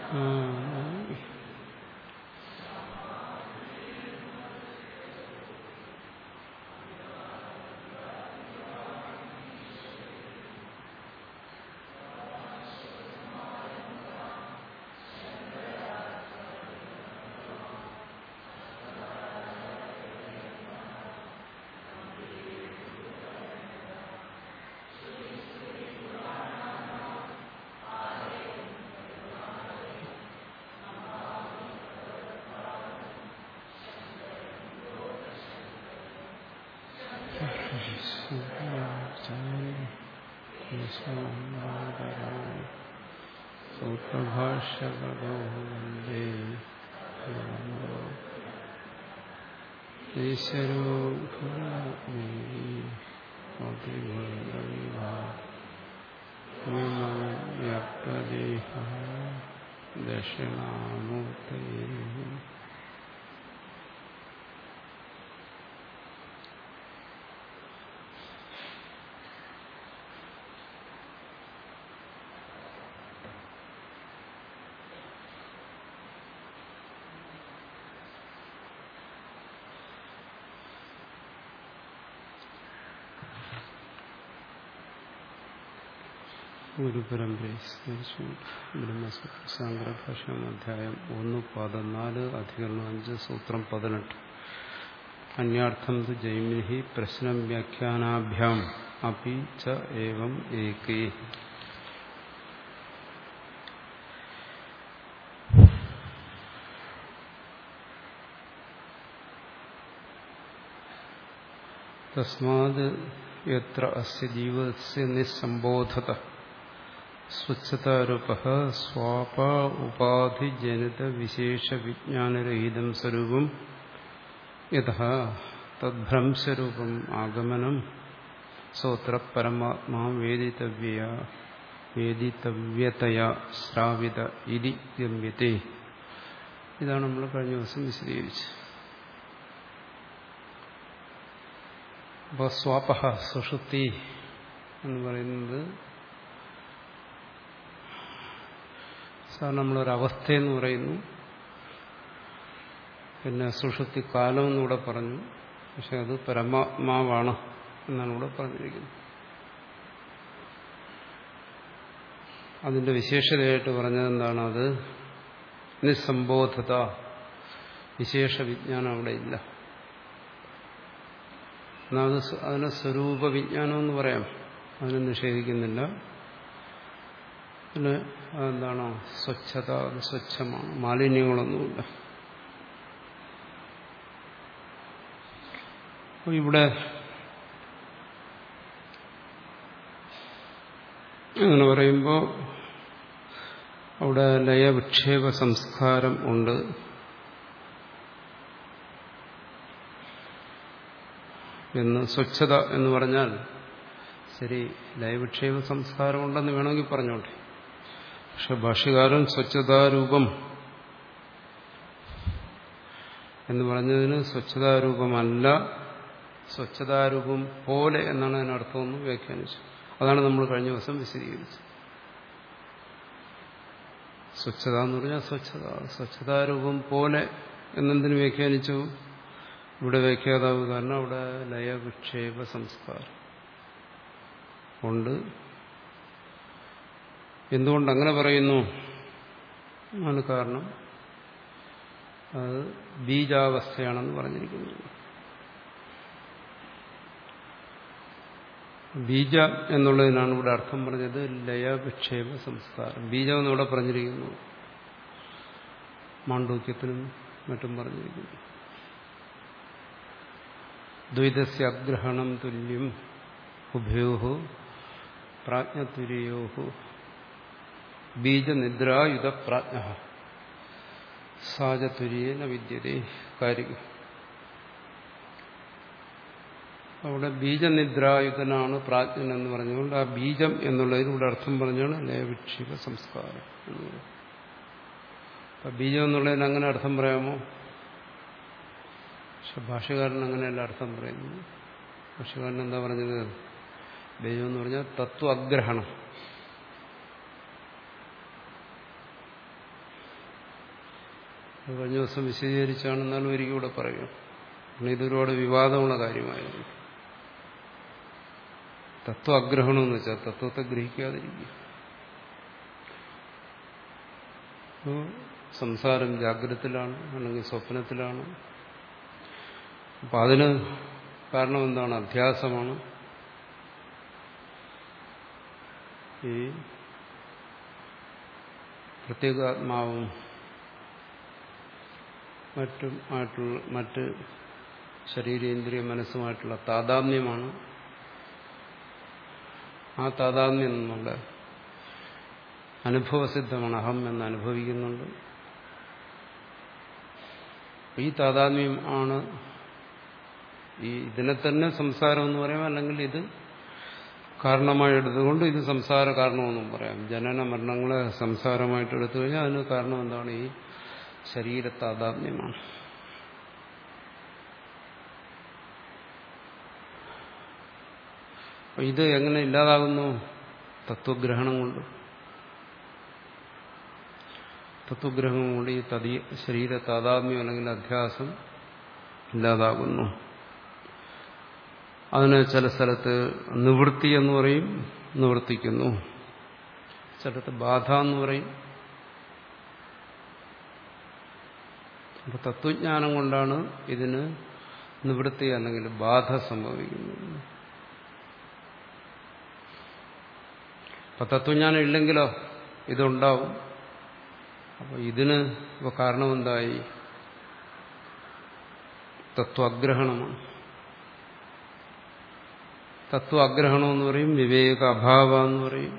സൂത്രഭാഷ്യകോ വന്ദേ ഈശ്വരോ വ്യക്തദേഹ ദക്ഷിണാമൂർത്തേ ഗുരുപരമ്പരയെ സ്മരിച്ചുകൊണ്ട് ബ്രഹ്മസൂത്രസാങ്കരഭാഷാം അധ്യായം ഒന്ന് പതിനാല് അധികരണം അഞ്ച് സൂത്രം പതിനെട്ട് അന്യാർത്ഥം തു ജൈമിനി പ്രശ്നം വ്യാഖ്യാനാഭ്യാം അപ്പി ച ഏവം ഏകേ തസ്മാത് യത്ര അസ്യ ജീവസ്യ നിസ്സംബോധത സ്വച്ഛതാരൂപ സ്വാപ ഉപാധിജനിത വിശേഷ വിജ്ഞാനരഹിതം സ്വരൂപം യഥ തദ്ഭ്രംശരൂപം ആഗമനം സോത്ര പരമാത്മാ വേദിതവ്യ വേദിതവ്യതയാ ശ്രാവിത ഇതി ഗമ്യത്തെ ഇതാണ് നമ്മൾ കഴിഞ്ഞ ദിവസം വിശദീകരിച്ചത് അപ്പോൾ സ്വാപഹ സുഷുപ്തി എന്ന് പറയുന്നത് സാർ നമ്മളൊരവസ്ഥയെന്ന് പറയുന്നു പിന്നെ സുഷുപ്തി കാലം എന്നിവിടെ പറഞ്ഞു പക്ഷെ അത് പരമാത്മാവാണ് എന്നാണ് ഇവിടെ പറഞ്ഞിരിക്കുന്നത് അതിന്റെ വിശേഷതയായിട്ട് പറഞ്ഞത് എന്താണ് അത് നിസ്സംബോധത വിശേഷ വിജ്ഞാനം അവിടെ ഇല്ല എന്നാൽ അത് അതിനെ സ്വരൂപ വിജ്ഞാനം എന്ന് പറയാം അതിനെ നിഷേധിക്കുന്നില്ല പിന്നെ അതെന്താണോ സ്വച്ഛത അത് സ്വച്ഛമാണ് മാലിന്യങ്ങളൊന്നുമില്ല അപ്പോൾ ഇവിടെ അങ്ങനെ പറയുമ്പോൾ അവിടെ ലയവിക്ഷേപ സംസ്കാരം ഉണ്ട് എന്ന് സ്വച്ഛത എന്ന് പറഞ്ഞാൽ ശരി ലയവിക്ഷേപ സംസ്കാരം ഉണ്ടെന്ന് വേണമെങ്കിൽ പറഞ്ഞോട്ടെ പക്ഷെ ഭാഷ്യകാരൻ സ്വച്ഛതാരൂപം എന്ന് പറഞ്ഞതിന് സ്വച്ഛതാരൂപമല്ല സ്വച്ഛതാരൂപം പോലെ എന്നാണ് അതിനർത്ഥമെന്ന് വ്യാഖ്യാനിച്ചു അതാണ് നമ്മൾ കഴിഞ്ഞ ദിവസം വിശദീകരിച്ചത് സ്വച്ഛത എന്ന് പറഞ്ഞാൽ സ്വച്ഛത സ്വച്ഛതാരൂപം പോലെ എന്നെന്തിനു വ്യാഖ്യാനിച്ചു ഇവിടെ വ്യാഖ്യാതാവ് കാരണം അവിടെ ലയവിക്ഷേപ സംസ്കാരം ഉണ്ട് എന്തുകൊണ്ട് അങ്ങനെ പറയുന്നു ആണ് കാരണം അത് ബീജാവസ്ഥയാണെന്ന് പറഞ്ഞിരിക്കുന്നു ബീജ എന്നുള്ളതിനാണ് ഇവിടെ അർത്ഥം പറഞ്ഞത് ലയവിക്ഷേപ സംസ്കാരം ബീജം എന്നിവിടെ പറഞ്ഞിരിക്കുന്നു മാണ്ഡൂക്യത്തിനും മറ്റും പറഞ്ഞിരിക്കുന്നു ദ്വൈതസ്യ അഗ്രഹണം തുല്യം ഉഭയോ പ്രാജ്ഞതുര്യോ ബീജനിദ്രായുധ പ്രാജ്ഞ സാജതുര്യേന വിദ്യതേ കാര്യം അവിടെ ബീജനിദ്രായുധനാണ് പ്രാജ്ഞൻ എന്ന് പറഞ്ഞുകൊണ്ട് ആ ബീജം എന്നുള്ളതിന് ഇവിടെ അർത്ഥം പറഞ്ഞാണ് ലയവിക്ഷിപ സംസ്കാരം എന്നുള്ളത് അപ്പൊ ബീജം എന്നുള്ളതിന് അങ്ങനെ അർത്ഥം പറയാമോ പക്ഷെ ഭാഷകാരൻ അങ്ങനെയല്ല അർത്ഥം പറയുന്നത് ഭാഷകാരൻ എന്താ പറഞ്ഞത് ബീജം എന്ന് പറഞ്ഞാൽ തത്വ അഗ്രഹണം അത് കഴിഞ്ഞ ദിവസം വിശദീകരിച്ചാണെന്നാലും ഒരിക്കൽ കൂടെ പറയും കാരണം ഇതൊരുപാട് വിവാദമുള്ള കാര്യമായിരുന്നു തത്വ അഗ്രഹണം എന്ന് വെച്ചാൽ തത്വത്തെ ഗ്രഹിക്കാതിരിക്കുക അപ്പോൾ സംസാരം ജാഗ്രതത്തിലാണ് അല്ലെങ്കിൽ സ്വപ്നത്തിലാണ് അപ്പം അതിന് കാരണം എന്താണ് അധ്യാസമാണ് ഈ പ്രത്യേകാത്മാവും മറ്റും ആയിട്ടുള്ള മറ്റ് ശരീരേന്ദ്രിയ മനസ്സുമായിട്ടുള്ള താതാത്മ്യമാണ് ആ താതാത്മ്യം നമ്മുടെ അനുഭവസിദ്ധമാണ് അഹം എന്ന് അനുഭവിക്കുന്നുണ്ട് ഈ താതാത്മ്യം ആണ് ഈ ഇതിനെ തന്നെ സംസാരം എന്ന് പറയാം അല്ലെങ്കിൽ ഇത് കാരണമായി എടുത്തുകൊണ്ട് ഇത് സംസാര കാരണമെന്നും പറയാം ജനന മരണങ്ങളെ സംസാരമായിട്ട് എടുത്തു കഴിഞ്ഞാൽ അതിന് കാരണം എന്താണ് ഈ ശരീര താതാത്മ്യമാണ് ഇത് എങ്ങനെ ഇല്ലാതാകുന്നു തത്വഗ്രഹണം കൊണ്ട് തത്വഗ്രഹം കൊണ്ട് ഈ തതി ശരീര താതാത്മ്യം അല്ലെങ്കിൽ അധ്യാസം ഇല്ലാതാകുന്നു അതിന് ചില സ്ഥലത്ത് നിവൃത്തി എന്ന് പറയും നിവർത്തിക്കുന്നു ചിലത്ത് ബാധ എന്ന് പറയും അപ്പൊ തത്വജ്ഞാനം കൊണ്ടാണ് ഇതിന് നിവൃത്തി അല്ലെങ്കിൽ ബാധ സംഭവിക്കുന്നത് അപ്പൊ തത്വജ്ഞാനം ഇല്ലെങ്കിലോ ഇതുണ്ടാവും അപ്പൊ ഇതിന് ഇപ്പൊ കാരണം എന്തായി തത്വാഗ്രഹണമാണ് തത്വാഗ്രഹണം എന്ന് പറയും വിവേക അഭാവ എന്ന് പറയും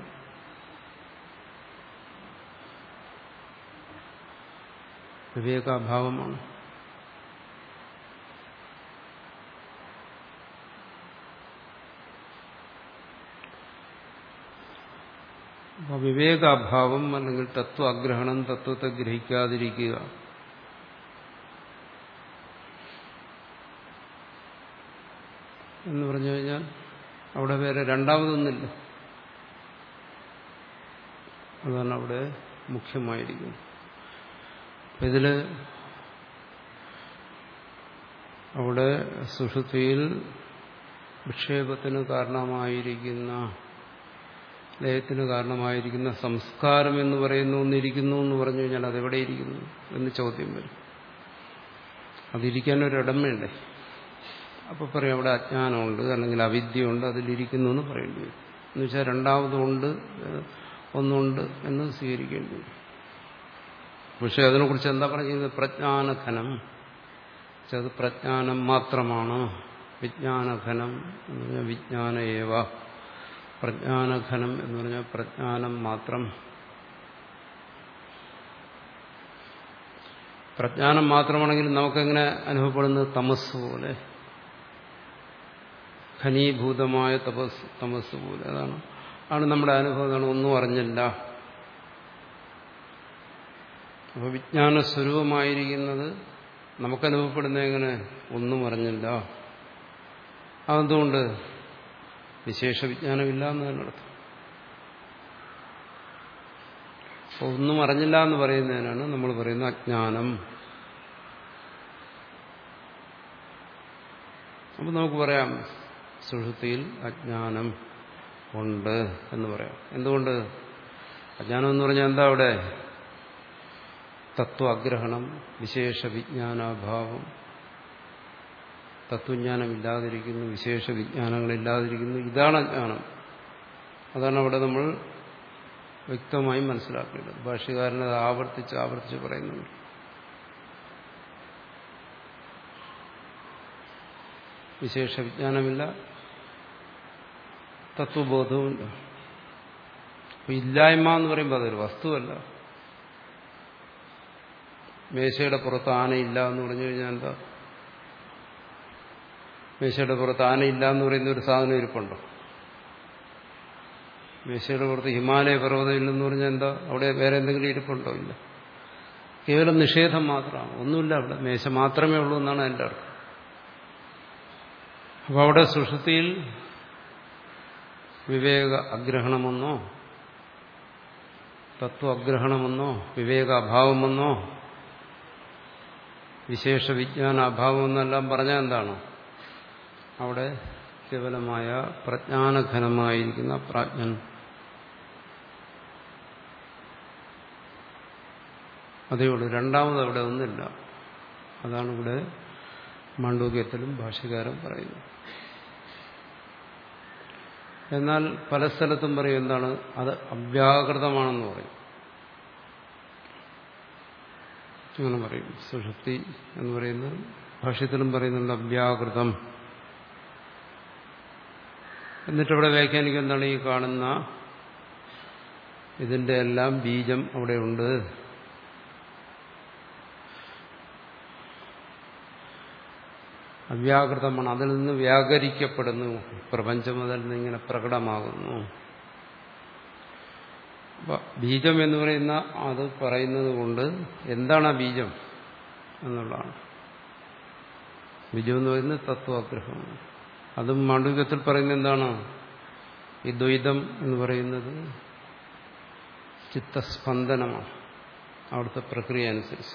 വിവേകാഭാവമാണ് അപ്പൊ വിവേകാഭാവം അല്ലെങ്കിൽ തത്വാഗ്രഹണം തത്വത്തെ ഗ്രഹിക്കാതിരിക്കുക എന്ന് പറഞ്ഞു കഴിഞ്ഞാൽ അവിടെ വേറെ രണ്ടാമതൊന്നില്ല അതാണ് അവിടെ മുഖ്യമായിരിക്കുന്നത് ഇതില് അവിടെ സുഷുതിയിൽ വിക്ഷേപത്തിന് കാരണമായിരിക്കുന്ന ലയത്തിന് കാരണമായിരിക്കുന്ന സംസ്കാരം എന്ന് പറയുന്ന ഒന്നിരിക്കുന്നു എന്ന് പറഞ്ഞു കഴിഞ്ഞാൽ അതെവിടെ ഇരിക്കുന്നു എന്ന് ചോദ്യം വരും അതിരിക്കാൻ ഒരിടം വേണ്ടേ അപ്പൊ പറയും അവിടെ അജ്ഞാനമുണ്ട് അല്ലെങ്കിൽ അവിദ്യയുണ്ട് അതിലിരിക്കുന്നു എന്ന് പറയേണ്ടി വരും എന്ന് വെച്ചാൽ രണ്ടാമതുണ്ട് ഒന്നുണ്ട് എന്ന് സ്വീകരിക്കേണ്ടി വരും പക്ഷെ അതിനെക്കുറിച്ച് എന്താ പറഞ്ഞത് പ്രജ്ഞാനഘനം അത് പ്രജ്ഞാനം മാത്രമാണ് വിജ്ഞാനഘനം എന്ന് പറഞ്ഞാൽ വിജ്ഞാന ഏവ പ്രജ്ഞാനഘനം എന്ന് പറഞ്ഞാൽ പ്രജ്ഞാനം മാത്രം പ്രജ്ഞാനം മാത്രമാണെങ്കിൽ നമുക്കെങ്ങനെ അനുഭവപ്പെടുന്നത് തമസ് പോലെ ഖനീഭൂതമായ തപസ് തമസ് പോലെ അതാണ് ആണ് നമ്മുടെ അനുഭവം ഒന്നും അറിഞ്ഞില്ല അപ്പോൾ വിജ്ഞാന സ്വരൂപമായിരിക്കുന്നത് നമുക്കനുഭവപ്പെടുന്ന എങ്ങനെ ഒന്നും അറിഞ്ഞില്ല അതെന്തുകൊണ്ട് വിശേഷ വിജ്ഞാനമില്ല എന്ന് തന്നെ അർത്ഥം അപ്പോൾ ഒന്നും അറിഞ്ഞില്ല എന്ന് പറയുന്നതിനാണ് നമ്മൾ പറയുന്ന അജ്ഞാനം അപ്പം നമുക്ക് പറയാം സുഹൃത്തിയിൽ അജ്ഞാനം ഉണ്ട് എന്ന് പറയാം എന്തുകൊണ്ട് അജ്ഞാനം എന്ന് പറഞ്ഞാൽ എന്താ അവിടെ തത്വാഗ്രഹണം വിശേഷ വിജ്ഞാനാഭാവം തത്വജ്ഞാനമില്ലാതിരിക്കുന്നു വിശേഷ വിജ്ഞാനങ്ങളില്ലാതിരിക്കുന്നു ഇതാണ് അജ്ഞാനം അതാണ് അവിടെ നമ്മൾ വ്യക്തമായി മനസ്സിലാക്കേണ്ടത് ഭാഷ്യകാരനത് ആവർത്തിച്ച് ആവർത്തിച്ച് പറയുന്നുണ്ട് വിശേഷ വിജ്ഞാനമില്ല തത്വബോധവുമില്ല അപ്പൊ ഇല്ലായ്മ എന്ന് പറയുമ്പോൾ അതൊരു വസ്തുവല്ല മേശയുടെ പുറത്ത് ആനയില്ല എന്ന് പറഞ്ഞു കഴിഞ്ഞാൽ എന്താ മേശയുടെ പുറത്ത് ആനയില്ല എന്ന് പറയുന്ന ഒരു സാധനം ഇരിപ്പുണ്ടോ മേശയുടെ പുറത്ത് ഹിമാലയ പർവ്വതം ഇല്ലെന്ന് പറഞ്ഞാൽ എന്താ അവിടെ വേറെ എന്തെങ്കിലും ഇരിപ്പുണ്ടോ ഇല്ല കേവലം നിഷേധം മാത്രമാണ് ഒന്നുമില്ല അവിടെ മേശ മാത്രമേ ഉള്ളൂ എന്നാണ് എൻ്റെ അർത്ഥം അപ്പോൾ അവിടെ സുഷുതിയിൽ വിവേക അഗ്രഹണമെന്നോ തത്വ അഗ്രഹണമെന്നോ വിവേക അഭാവമെന്നോ വിശേഷ വിജ്ഞാന അഭാവം എന്നെല്ലാം പറഞ്ഞാൽ എന്താണ് അവിടെ കേവലമായ പ്രജ്ഞാനഘനമായിരിക്കുന്ന പ്രാജ്ഞൻ അതേ ഉള്ളൂ രണ്ടാമത് അവിടെ ഒന്നില്ല അതാണ് ഇവിടെ മാണ്ഡൂക്യത്തിലും ഭാഷ്യകാരൻ പറയുന്നത് എന്നാൽ പല സ്ഥലത്തും പറയും എന്താണ് അത് അവ്യാകൃതമാണെന്ന് പറയും അങ്ങനെ പറയും സുഷുപ്തി എന്ന് പറയുന്നത് ഭാഷ്യത്തിലും പറയുന്നുണ്ട് അവ്യാകൃതം എന്നിട്ടവിടെ വ്യാഖ്യാനിക്കും എന്താണ് ഈ കാണുന്ന ഇതിന്റെ എല്ലാം ബീജം അവിടെയുണ്ട് അവ്യാകൃതമാണ് അതിൽ നിന്ന് വ്യാകരിക്കപ്പെടുന്നു പ്രപഞ്ചം അതിൽ നിന്ന് ഇങ്ങനെ പ്രകടമാകുന്നു ബീജം എന്ന് പറയുന്ന അത് പറയുന്നത് കൊണ്ട് എന്താണ് ആ ബീജം എന്നുള്ളതാണ് ബീജം എന്ന് പറയുന്നത് തത്വാഗ്രഹമാണ് അതും മാണ്ഡവികത്തിൽ പറയുന്നത് എന്താണ് ഈ ദ്വൈതം എന്ന് പറയുന്നത് ചിത്തസ്പന്ദനമാണ് അവിടുത്തെ പ്രക്രിയ അനുസരിച്ച്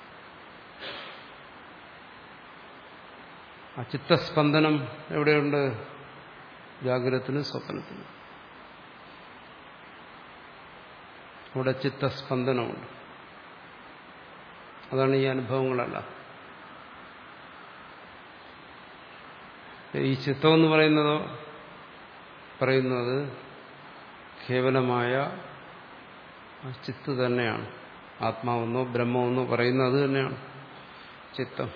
ആ ചിത്തസ്പന്ദനം എവിടെയുണ്ട് ജാഗ്രതത്തിനും സ്വപ്നത്തിനും അവിടെ ചിത്തസ്പന്ദനമുണ്ട് അതാണ് ഈ അനുഭവങ്ങളല്ല ഈ ചിത്തം എന്ന് പറയുന്നതോ പറയുന്നത് കേവലമായ ചിത്ത് തന്നെയാണ് ആത്മാവെന്നോ ബ്രഹ്മമെന്നോ പറയുന്നത് അത് തന്നെയാണ് ചിത്തം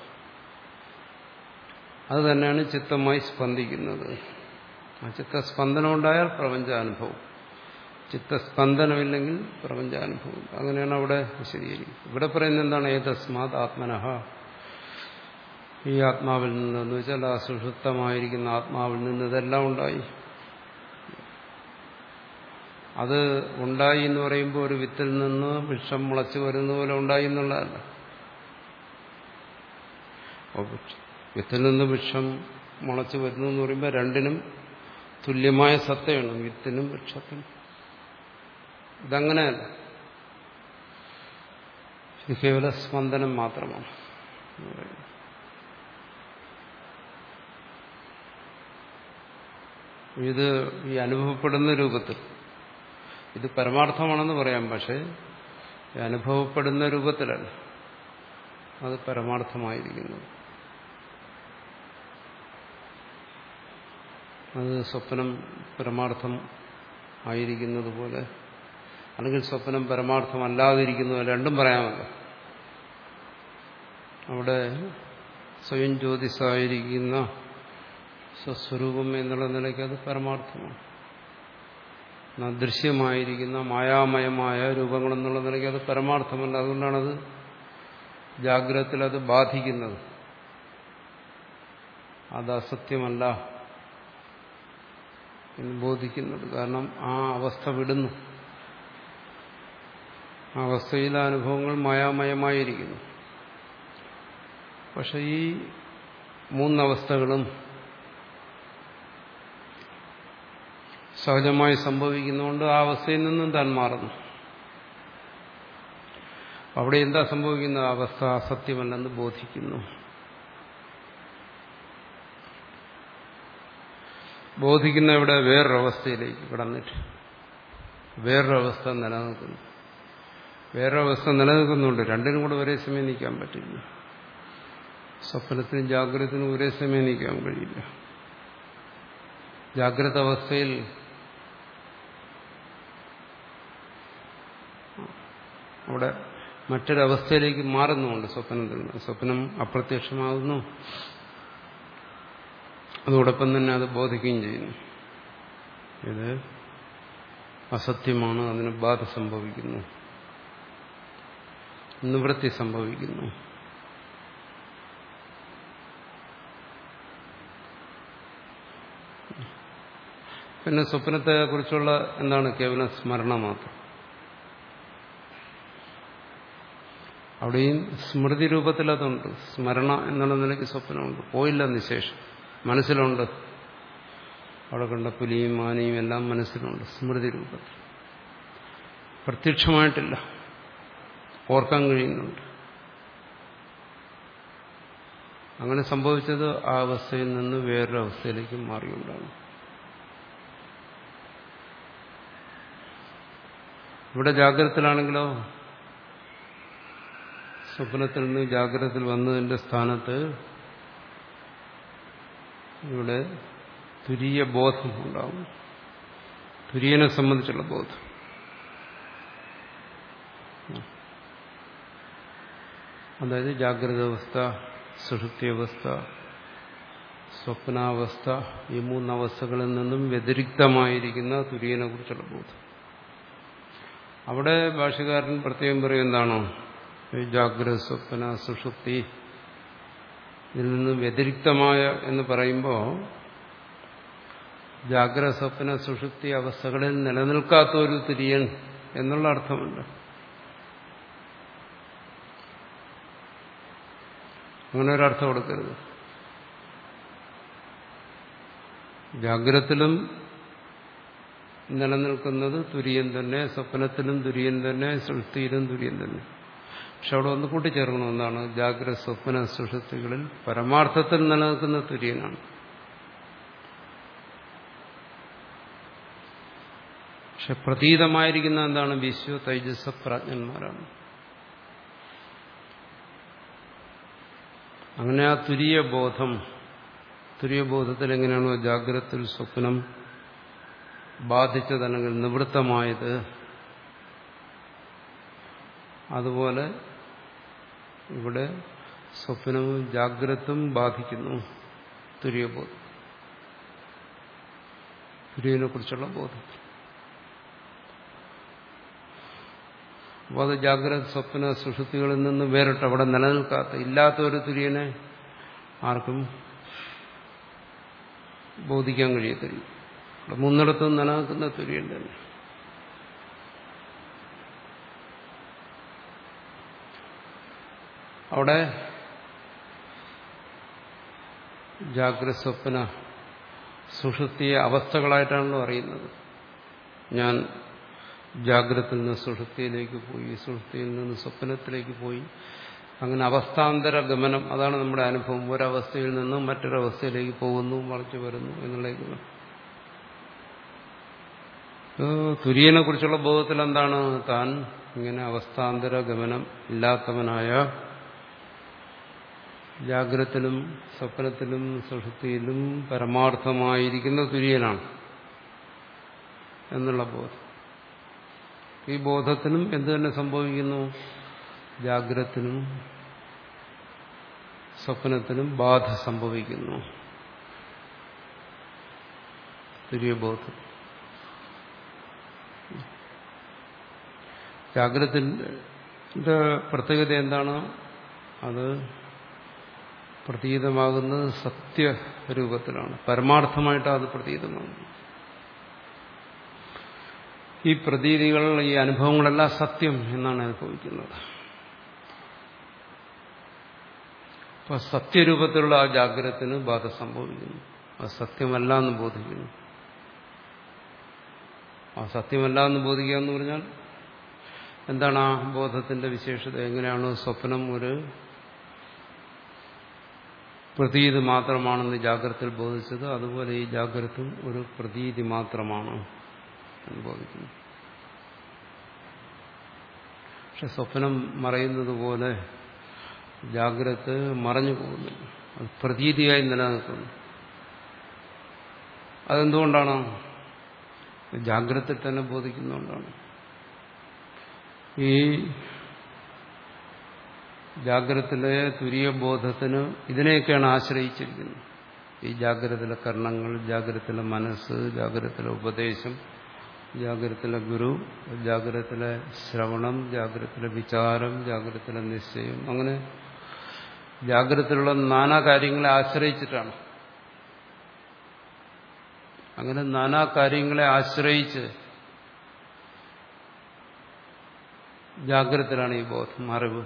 അത് തന്നെയാണ് ചിത്തമായി സ്പന്ദിക്കുന്നത് ആ ചിത്തസ്പന്ദനം ഉണ്ടായാൽ പ്രപഞ്ചാനുഭവം ചിത്തസ്പന്ദനമില്ലെങ്കിൽ പ്രപഞ്ചാനുഭവം അങ്ങനെയാണ് അവിടെ വിശദീകരിക്കുന്നത് ഇവിടെ പറയുന്നത് എന്താണ് ഏതസ്മാത് ആത്മനഹ ഈ ആത്മാവിൽ നിന്ന് എന്ന് വെച്ചാൽ ആ സുഷുപ്തമായിരിക്കുന്ന ആത്മാവിൽ നിന്ന് ഇതെല്ലാം ഉണ്ടായി അത് ഉണ്ടായി എന്ന് പറയുമ്പോൾ ഒരു വിത്തിൽ നിന്ന് വൃക്ഷം മുളച്ചു വരുന്ന പോലെ ഉണ്ടായി എന്നുള്ളതല്ല വിത്തിൽ നിന്ന് വൃക്ഷം മുളച്ചു വരുന്നു എന്ന് പറയുമ്പോൾ രണ്ടിനും തുല്യമായ സത്തയാണ് വിത്തിനും വൃക്ഷത്തിനും ഇതങ്ങനെയല്ല ഇത് കേവല സ്പന്ദനം മാത്രമാണ് ഇത് ഈ അനുഭവപ്പെടുന്ന രൂപത്തിൽ ഇത് പരമാർത്ഥമാണെന്ന് പറയാം പക്ഷേ അനുഭവപ്പെടുന്ന രൂപത്തിലല്ല അത് പരമാർത്ഥമായിരിക്കുന്നു അത് സ്വപ്നം പരമാർത്ഥം ആയിരിക്കുന്നത് പോലെ അല്ലെങ്കിൽ സ്വപ്നം പരമാർത്ഥമല്ലാതിരിക്കുന്നു രണ്ടും പറയാമല്ലോ അവിടെ സ്വയം ജ്യോതിസായിരിക്കുന്ന സ്വസ്വരൂപം എന്നുള്ള നിലയ്ക്ക് അത് പരമാർത്ഥമാണ് ദൃശ്യമായിരിക്കുന്ന മായാമയമായ രൂപങ്ങളെന്നുള്ള നിലയ്ക്ക് അത് പരമാർത്ഥമല്ല അതുകൊണ്ടാണത് ജാഗ്രതത്തിൽ അത് ബാധിക്കുന്നത് അത് അസത്യമല്ല എന്ന് ബോധിക്കുന്നത് കാരണം ആ അവസ്ഥ വിടുന്നു ആ അവസ്ഥയിലെ അനുഭവങ്ങൾ മായാമയമായിരിക്കുന്നു പക്ഷെ ഈ മൂന്നവസ്ഥകളും സഹജമായി സംഭവിക്കുന്നതുകൊണ്ട് ആ അവസ്ഥയിൽ നിന്നും താൻ മാറുന്നു അവിടെ എന്താ സംഭവിക്കുന്ന അവസ്ഥ അസത്യമല്ലെന്ന് ബോധിക്കുന്നു ബോധിക്കുന്ന ഇവിടെ വേറൊരവസ്ഥയിലേക്ക് കടന്നിട്ട് വേറൊരവസ്ഥ നിലനിൽക്കുന്നു വേറൊരവസ്ഥ നിലനിൽക്കുന്നുണ്ട് രണ്ടിനും കൂടെ ഒരേ സമയം നിൽക്കാൻ പറ്റില്ല സ്വപ്നത്തിനും ജാഗ്രതത്തിനും ഒരേ സമയം നിൽക്കാൻ കഴിയില്ല ജാഗ്രത അവസ്ഥയിൽ അവിടെ മറ്റൊരവസ്ഥയിലേക്ക് മാറുന്നുമുണ്ട് സ്വപ്നത്തിൽ നിന്ന് സ്വപ്നം അപ്രത്യക്ഷമാകുന്നു അതോടൊപ്പം തന്നെ അത് ബോധിക്കുകയും ചെയ്യുന്നു ഇത് അസത്യമാണ് അതിന് ബാധ സംഭവിക്കുന്നു നിവൃത്തി സംഭവിക്കുന്നു പിന്നെ സ്വപ്നത്തെ കുറിച്ചുള്ള എന്താണ് കേവലം സ്മരണ മാത്രം അവിടെയും സ്മൃതി രൂപത്തിൽ അതുണ്ട് സ്മരണ എന്നുള്ള നിലയ്ക്ക് സ്വപ്നമുണ്ട് പോയില്ല നിശേഷം മനസ്സിലുണ്ട് അവിടെ കണ്ട പുലിയും ആനയും എല്ലാം മനസ്സിലുണ്ട് സ്മൃതി രൂപത്തിൽ പ്രത്യക്ഷമായിട്ടില്ല ഓർക്കാൻ കഴിയുന്നുണ്ട് അങ്ങനെ സംഭവിച്ചത് ആ അവസ്ഥയിൽ നിന്ന് വേറൊരു അവസ്ഥയിലേക്ക് മാറിയുണ്ടാണ് ഇവിടെ ജാഗ്രതത്തിലാണെങ്കിലോ സ്വപ്നത്തിൽ നിന്ന് ജാഗ്രതത്തിൽ വന്നതിന്റെ സ്ഥാനത്ത് ഇവിടെ തുരീയ ബോധം ഉണ്ടാവും തുര്യനെ സംബന്ധിച്ചുള്ള ബോധം അതായത് ജാഗ്രത അവസ്ഥ സുഷുപ്തി അവസ്ഥ സ്വപ്നാവസ്ഥ ഈ മൂന്നവസ്ഥകളിൽ നിന്നും വ്യതിരിക്തമായിരിക്കുന്ന തുര്യനെ കുറിച്ചുള്ള ബോധം അവിടെ ഭാഷകാരൻ പ്രത്യേകം പറയും എന്താണോ ഈ ജാഗ്രത സ്വപ്ന സുഷുപ്തി ഇതിൽ നിന്ന് വ്യതിരിക്തമായ എന്ന് പറയുമ്പോൾ ജാഗ്രത സ്വപ്ന സുഷുപ്തി അവസ്ഥകളിൽ നിലനിൽക്കാത്ത ഒരു തിരിയൻ എന്നുള്ള അർത്ഥമുണ്ട് അങ്ങനെ ഒരർത്ഥം കൊടുക്കരുത് ജാഗ്രത്തിലും നിലനിൽക്കുന്നത് തുര്യൻ തന്നെ സ്വപ്നത്തിലും തുര്യൻ തന്നെ സുഷ്ടിയിലും തുര്യൻ തന്നെ പക്ഷെ അവിടെ ഒന്ന് കൂട്ടിച്ചേർക്കണം എന്താണ് ജാഗ്രത സ്വപ്ന സുഷുപ്തികളിൽ പരമാർത്ഥത്തിൽ നിലനിൽക്കുന്ന തുര്യനാണ് പക്ഷെ പ്രതീതമായിരിക്കുന്ന എന്താണ് വിശ്വ തൈജസ പ്രാജ്ഞന്മാരാണ് അങ്ങനെ ആ തുരിയ ബോധം തുരിയ ബോധത്തിൽ എങ്ങനെയാണോ ജാഗ്രതത്തിൽ സ്വപ്നം ബാധിച്ചതല്ലെങ്കിൽ നിവൃത്തമായത് അതുപോലെ ഇവിടെ സ്വപ്നവും ജാഗ്രതും ബാധിക്കുന്നു തുര്യബോധം തുര്യനെ കുറിച്ചുള്ള ബോധം അപ്പോൾ അത് ജാഗ്രത സ്വപ്ന സുഷുതികളിൽ നിന്ന് വേറിട്ട് അവിടെ നിലനിൽക്കാത്ത ഇല്ലാത്ത ഒരു തുര്യനെ ആർക്കും ബോധിക്കാൻ കഴിയത്തില്ല അവിടെ മൂന്നിടത്തും നിലനിൽക്കുന്ന തുര്യൻ തന്നെ അവിടെ ജാഗ്രത സ്വപ്ന സുഷുപ്തിയെ അവസ്ഥകളായിട്ടാണല്ലോ അറിയുന്നത് ഞാൻ ജാഗ്രതയിൽ നിന്ന് സുഷുപ്തിയിലേക്ക് പോയി സുഷുപ്തിയിൽ നിന്ന് സ്വപ്നത്തിലേക്ക് പോയി അങ്ങനെ അവസ്ഥാന്തര ഗമനം അതാണ് നമ്മുടെ അനുഭവം ഒരവസ്ഥയിൽ നിന്നും മറ്റൊരവസ്ഥയിലേക്ക് പോകുന്നു മറിച്ചു വരുന്നു എന്നുള്ള തുര്യനെ കുറിച്ചുള്ള ബോധത്തിൽ എന്താണ് താൻ ഇങ്ങനെ അവസ്ഥാന്തര ഗമനം ഇല്ലാത്തവനായ ജാഗ്രത്തിലും സ്വപ്നത്തിലും സുഷുപ്തിയിലും പരമാർത്ഥമായിരിക്കുന്ന തുര്യനാണ് എന്നുള്ള ബോധം ഈ ബോധത്തിനും എന്തു തന്നെ സംഭവിക്കുന്നു ജാഗ്രത്തിനും സ്വപ്നത്തിനും ബാധ സംഭവിക്കുന്നു തുര്യബോധം ജാഗ്രത്തിന്റെ പ്രത്യേകത എന്താണ് അത് പ്രതീതമാകുന്നത് സത്യരൂപത്തിലാണ് പരമാർത്ഥമായിട്ടാണ് അത് പ്രതീതമാകുന്നത് ഈ പ്രതീതികൾ ഈ അനുഭവങ്ങളെല്ലാം സത്യം എന്നാണ് അനുഭവിക്കുന്നത് അപ്പൊ സത്യരൂപത്തിലുള്ള ആ ജാഗ്രതത്തിന് ബാധ സംഭവിക്കുന്നു അത് സത്യമല്ല എന്ന് ബോധിക്കുന്നു ആ സത്യമല്ല എന്ന് ബോധിക്കുക എന്ന് പറഞ്ഞാൽ എന്താണ് ആ ബോധത്തിന്റെ വിശേഷത എങ്ങനെയാണ് സ്വപ്നം ഒരു പ്രതീതി മാത്രമാണെന്ന് ജാഗ്രതയിൽ ബോധിച്ചത് അതുപോലെ ഈ ജാഗ്രതും ഒരു പ്രതീതി മാത്രമാണ് എന്ന് ബോധിക്കുന്നു പക്ഷെ സ്വപ്നം മറയുന്നത് പോലെ ജാഗ്രത മറഞ്ഞു പോകുന്നു അത് പ്രതീതിയായി നിലനിൽക്കുന്നു അതെന്തുകൊണ്ടാണ് ജാഗ്രത തന്നെ ബോധിക്കുന്നതുകൊണ്ടാണ് ഈ ജാഗ്രതത്തിലെ തുര്യബോധത്തിന് ഇതിനെയൊക്കെയാണ് ആശ്രയിച്ചിരിക്കുന്നത് ഈ ജാഗ്രതത്തിലെ കർണങ്ങൾ ജാഗ്രതത്തിലെ മനസ്സ് ജാഗ്രതത്തിലെ ഉപദേശം ജാഗ്രതത്തിലെ ഗുരു ജാഗ്രതത്തിലെ ശ്രവണം ജാഗ്രതത്തിലെ വിചാരം ജാഗ്രതത്തിലെ നിശ്ചയം അങ്ങനെ ജാഗ്രതത്തിലുള്ള നാനാ കാര്യങ്ങളെ ആശ്രയിച്ചിട്ടാണ് അങ്ങനെ നാനാ കാര്യങ്ങളെ ആശ്രയിച്ച് ജാഗ്രതത്തിലാണ് ഈ ബോധം അറിവ്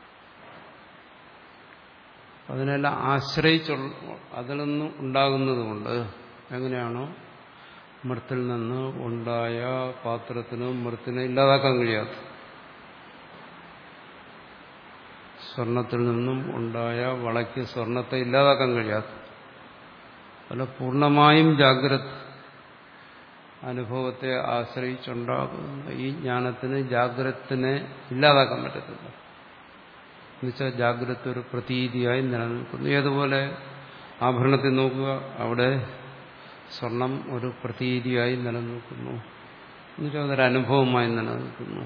അതിനെല്ലാം ആശ്രയിച്ചുള്ള അതിൽ നിന്ന് ഉണ്ടാകുന്നതുകൊണ്ട് എങ്ങനെയാണോ മൃത്തിൽ നിന്ന് ഉണ്ടായ പാത്രത്തിന് മൃത്തിനെ ഇല്ലാതാക്കാൻ കഴിയാത്ത സ്വർണത്തിൽ നിന്നും ഉണ്ടായ വളയ്ക്ക് സ്വർണത്തെ ഇല്ലാതാക്കാൻ കഴിയാത്ത അല്ല പൂർണ്ണമായും ജാഗ്രത അനുഭവത്തെ ആശ്രയിച്ചുണ്ടാകുന്ന ഈ ജ്ഞാനത്തിന് ജാഗ്രതത്തിനെ ഇല്ലാതാക്കാൻ പറ്റത്തില്ല എന്നുവെച്ചാൽ ജാഗ്രത ഒരു പ്രതീതിയായി നിലനിൽക്കുന്നു ഏതുപോലെ ആഭരണത്തിൽ നോക്കുക അവിടെ സ്വർണം ഒരു പ്രതീതിയായി നിലനിൽക്കുന്നു എന്നുവെച്ചാൽ അതൊരു അനുഭവമായി നിലനിൽക്കുന്നു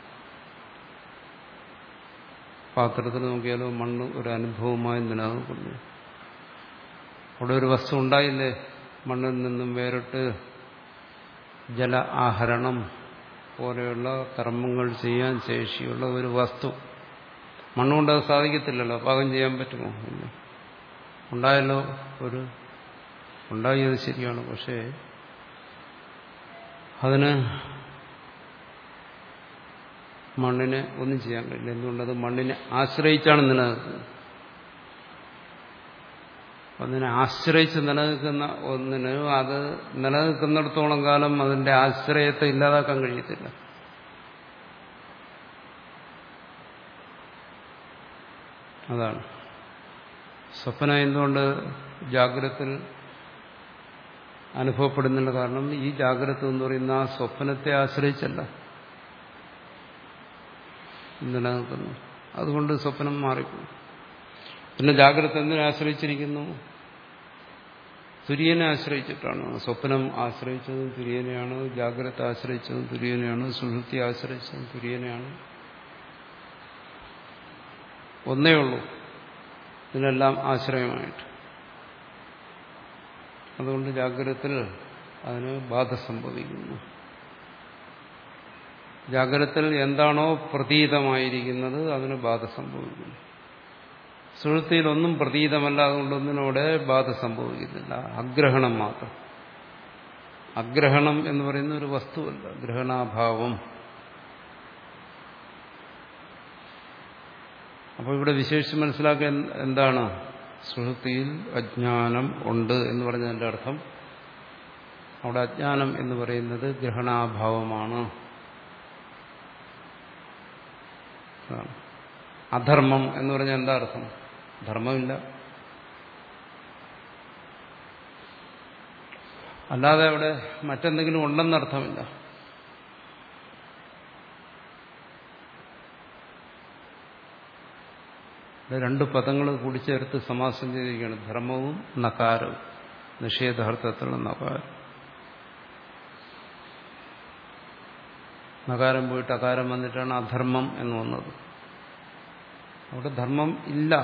പാത്രത്തിൽ നോക്കിയാലോ മണ്ണ് ഒരു അനുഭവമായി നിലനിൽക്കുന്നു അവിടെ ഒരു വസ്തു ഉണ്ടായില്ലേ മണ്ണിൽ നിന്നും വേറിട്ട് ജല ആഹരണം പോലെയുള്ള കർമ്മങ്ങൾ ചെയ്യാൻ ശേഷിയുള്ള ഒരു വസ്തു മണ്ണുകൊണ്ട് അത് സാധിക്കത്തില്ലല്ലോ പാകം ചെയ്യാൻ പറ്റുമോ ഇല്ല ഉണ്ടായല്ലോ ഒരു ഉണ്ടായത് ശരിയാണ് പക്ഷേ അതിന് മണ്ണിനെ ഒന്നും ചെയ്യാൻ കഴിയില്ല എന്തുകൊണ്ടത് മണ്ണിനെ ആശ്രയിച്ചാണ് നിലനിൽക്കുന്നത് ഒന്നിനെ ആശ്രയിച്ച് നിലനിൽക്കുന്ന ഒന്നിന് അത് നിലനിൽക്കുന്നിടത്തോളം കാലം അതിന്റെ ആശ്രയത്തെ ഇല്ലാതാക്കാൻ കഴിയത്തില്ല അതാണ് സ്വപ്ന എന്തുകൊണ്ട് ജാഗ്രതത്തിൽ അനുഭവപ്പെടുന്നില്ല കാരണം ഈ ജാഗ്രത എന്ന് പറയുന്ന ആ സ്വപ്നത്തെ ആശ്രയിച്ചല്ല നിലനിൽക്കുന്നു അതുകൊണ്ട് സ്വപ്നം മാറിപ്പോയി പിന്നെ ജാഗ്രത എന്തിനെ ആശ്രയിച്ചിരിക്കുന്നു തുര്യനെ ആശ്രയിച്ചിട്ടാണ് സ്വപ്നം ആശ്രയിച്ചതും തുര്യനെയാണ് ജാഗ്രത ആശ്രയിച്ചതും തുര്യനെയാണ് സുഹൃത്തി ആശ്രയിച്ചതും തുര്യനെയാണ് ഒന്നേ ഉള്ളൂ ഇതിനെല്ലാം ആശ്രയമായിട്ട് അതുകൊണ്ട് ജാഗ്രതത്തിൽ അതിന് ബാധ സംഭവിക്കുന്നു ജാഗ്രതത്തിൽ എന്താണോ പ്രതീതമായിരിക്കുന്നത് അതിന് ബാധ സംഭവിക്കുന്നു സുഹൃത്തിയിൽ ഒന്നും പ്രതീതമല്ല അതുകൊണ്ടൊന്നിനോടെ ബാധ സംഭവിക്കുന്നില്ല അഗ്രഹണം മാത്രം അഗ്രഹണം എന്ന് പറയുന്ന ഒരു വസ്തുവല്ല ഗ്രഹണാഭാവം അപ്പോൾ ഇവിടെ വിശേഷിച്ച് മനസ്സിലാക്കുക എന്താണ് സുഹൃത്തിയിൽ അജ്ഞാനം ഉണ്ട് എന്ന് പറഞ്ഞതിന്റെ അർത്ഥം അവിടെ അജ്ഞാനം എന്ന് പറയുന്നത് ഗ്രഹണാഭാവമാണ് അധർമ്മം എന്ന് പറഞ്ഞാൽ എന്താ അർത്ഥം ധർമ്മമില്ല അല്ലാതെ അവിടെ മറ്റെന്തെങ്കിലും ഉണ്ടെന്നർത്ഥമില്ല രണ്ട് പദങ്ങൾ കൂടിച്ചേർത്ത് സമാസം ചെയ്തിരിക്കുകയാണ് ധർമ്മവും നകാരവും നിഷേധാർത്ഥത്തിലുള്ള നകാരം നകാരം പോയിട്ട് അകാരം വന്നിട്ടാണ് അധർമ്മം എന്ന് വന്നത് അവിടെ ധർമ്മം ഇല്ല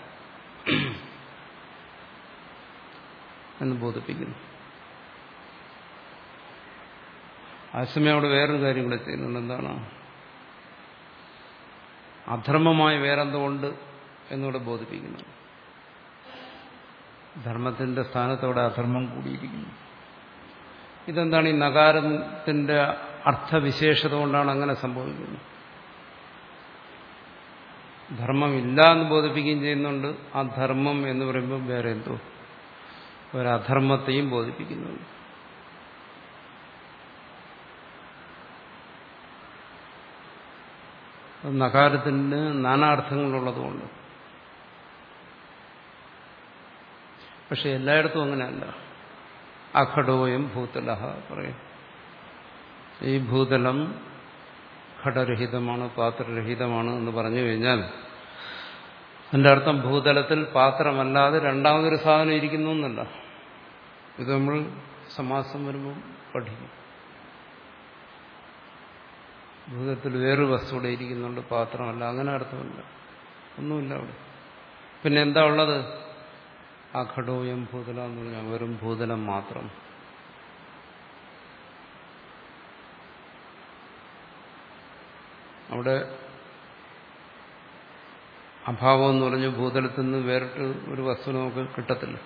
എന്ന് ബോധിപ്പിക്കുന്നു ആശമയം അവിടെ വേറൊരു കാര്യം കൂടെ ചെയ്യുന്നുണ്ട് എന്താണ് അധർമ്മമായി വേറെന്തോ ഉണ്ട് എന്നിവിടെ ബോധിപ്പിക്കുന്നു ധർമ്മത്തിന്റെ സ്ഥാനത്തോടെ അധർമ്മം കൂടിയിരിക്കുന്നു ഇതെന്താണ് ഈ നകാരത്തിന്റെ അർത്ഥവിശേഷത കൊണ്ടാണ് അങ്ങനെ സംഭവിക്കുന്നത് ധർമ്മമില്ല എന്ന് ബോധിപ്പിക്കുകയും ചെയ്യുന്നുണ്ട് ആ ധർമ്മം എന്ന് പറയുമ്പോൾ വേറെ എന്തോ ഒരധർമ്മത്തെയും ബോധിപ്പിക്കുന്നുണ്ട് നകാരത്തിന് നാനാർത്ഥങ്ങളുള്ളതുകൊണ്ട് പക്ഷെ എല്ലായിടത്തും അങ്ങനെയല്ല അഘടോയം ഭൂതലഹ പറയും ഈ ഭൂതലം ഘടരഹിതമാണ് പാത്രരഹിതമാണ് എന്ന് പറഞ്ഞു കഴിഞ്ഞാൽ അതിന്റെ അർത്ഥം ഭൂതലത്തിൽ പാത്രമല്ലാതെ രണ്ടാമതൊരു സാധനം ഇരിക്കുന്നു എന്നല്ല ഇത് നമ്മൾ സമാസം വരുമ്പോൾ പഠിക്കും ഭൂതത്തിൽ വേറൊരു വസ്തുവിടെ ഇരിക്കുന്നുണ്ട് പാത്രമല്ല അങ്ങനെ അർത്ഥമില്ല ഒന്നുമില്ല അവിടെ പിന്നെ എന്താ ഉള്ളത് ആ ഘടോയം ഭൂതല എന്ന് പറഞ്ഞാൽ വെറും ഭൂതലം മാത്രം അവിടെ അഭാവം എന്ന് പറഞ്ഞ് ഭൂതലത്തിൽ നിന്ന് വേറിട്ട് ഒരു വസ്തു നമുക്ക് കിട്ടത്തില്ല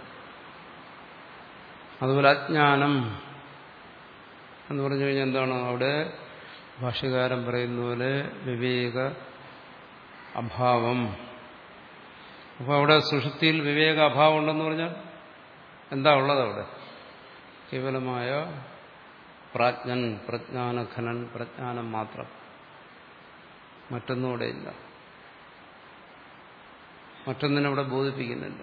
അതുപോലെ അജ്ഞാനം എന്ന് പറഞ്ഞു കഴിഞ്ഞാൽ എന്താണ് അവിടെ ഭാഷ്യകാരൻ പറയുന്ന പോലെ വിവേക അഭാവം അപ്പോൾ അവിടെ സുഷുപ്തിയിൽ വിവേക അഭാവം ഉണ്ടെന്ന് പറഞ്ഞാൽ എന്താ ഉള്ളത് അവിടെ കേവലമായ പ്രാജ്ഞൻ പ്രജ്ഞാനഘനൻ പ്രജ്ഞാനം മാത്രം മറ്റൊന്നും അവിടെ ഇല്ല മറ്റൊന്നിനെ അവിടെ ബോധിപ്പിക്കുന്നില്ല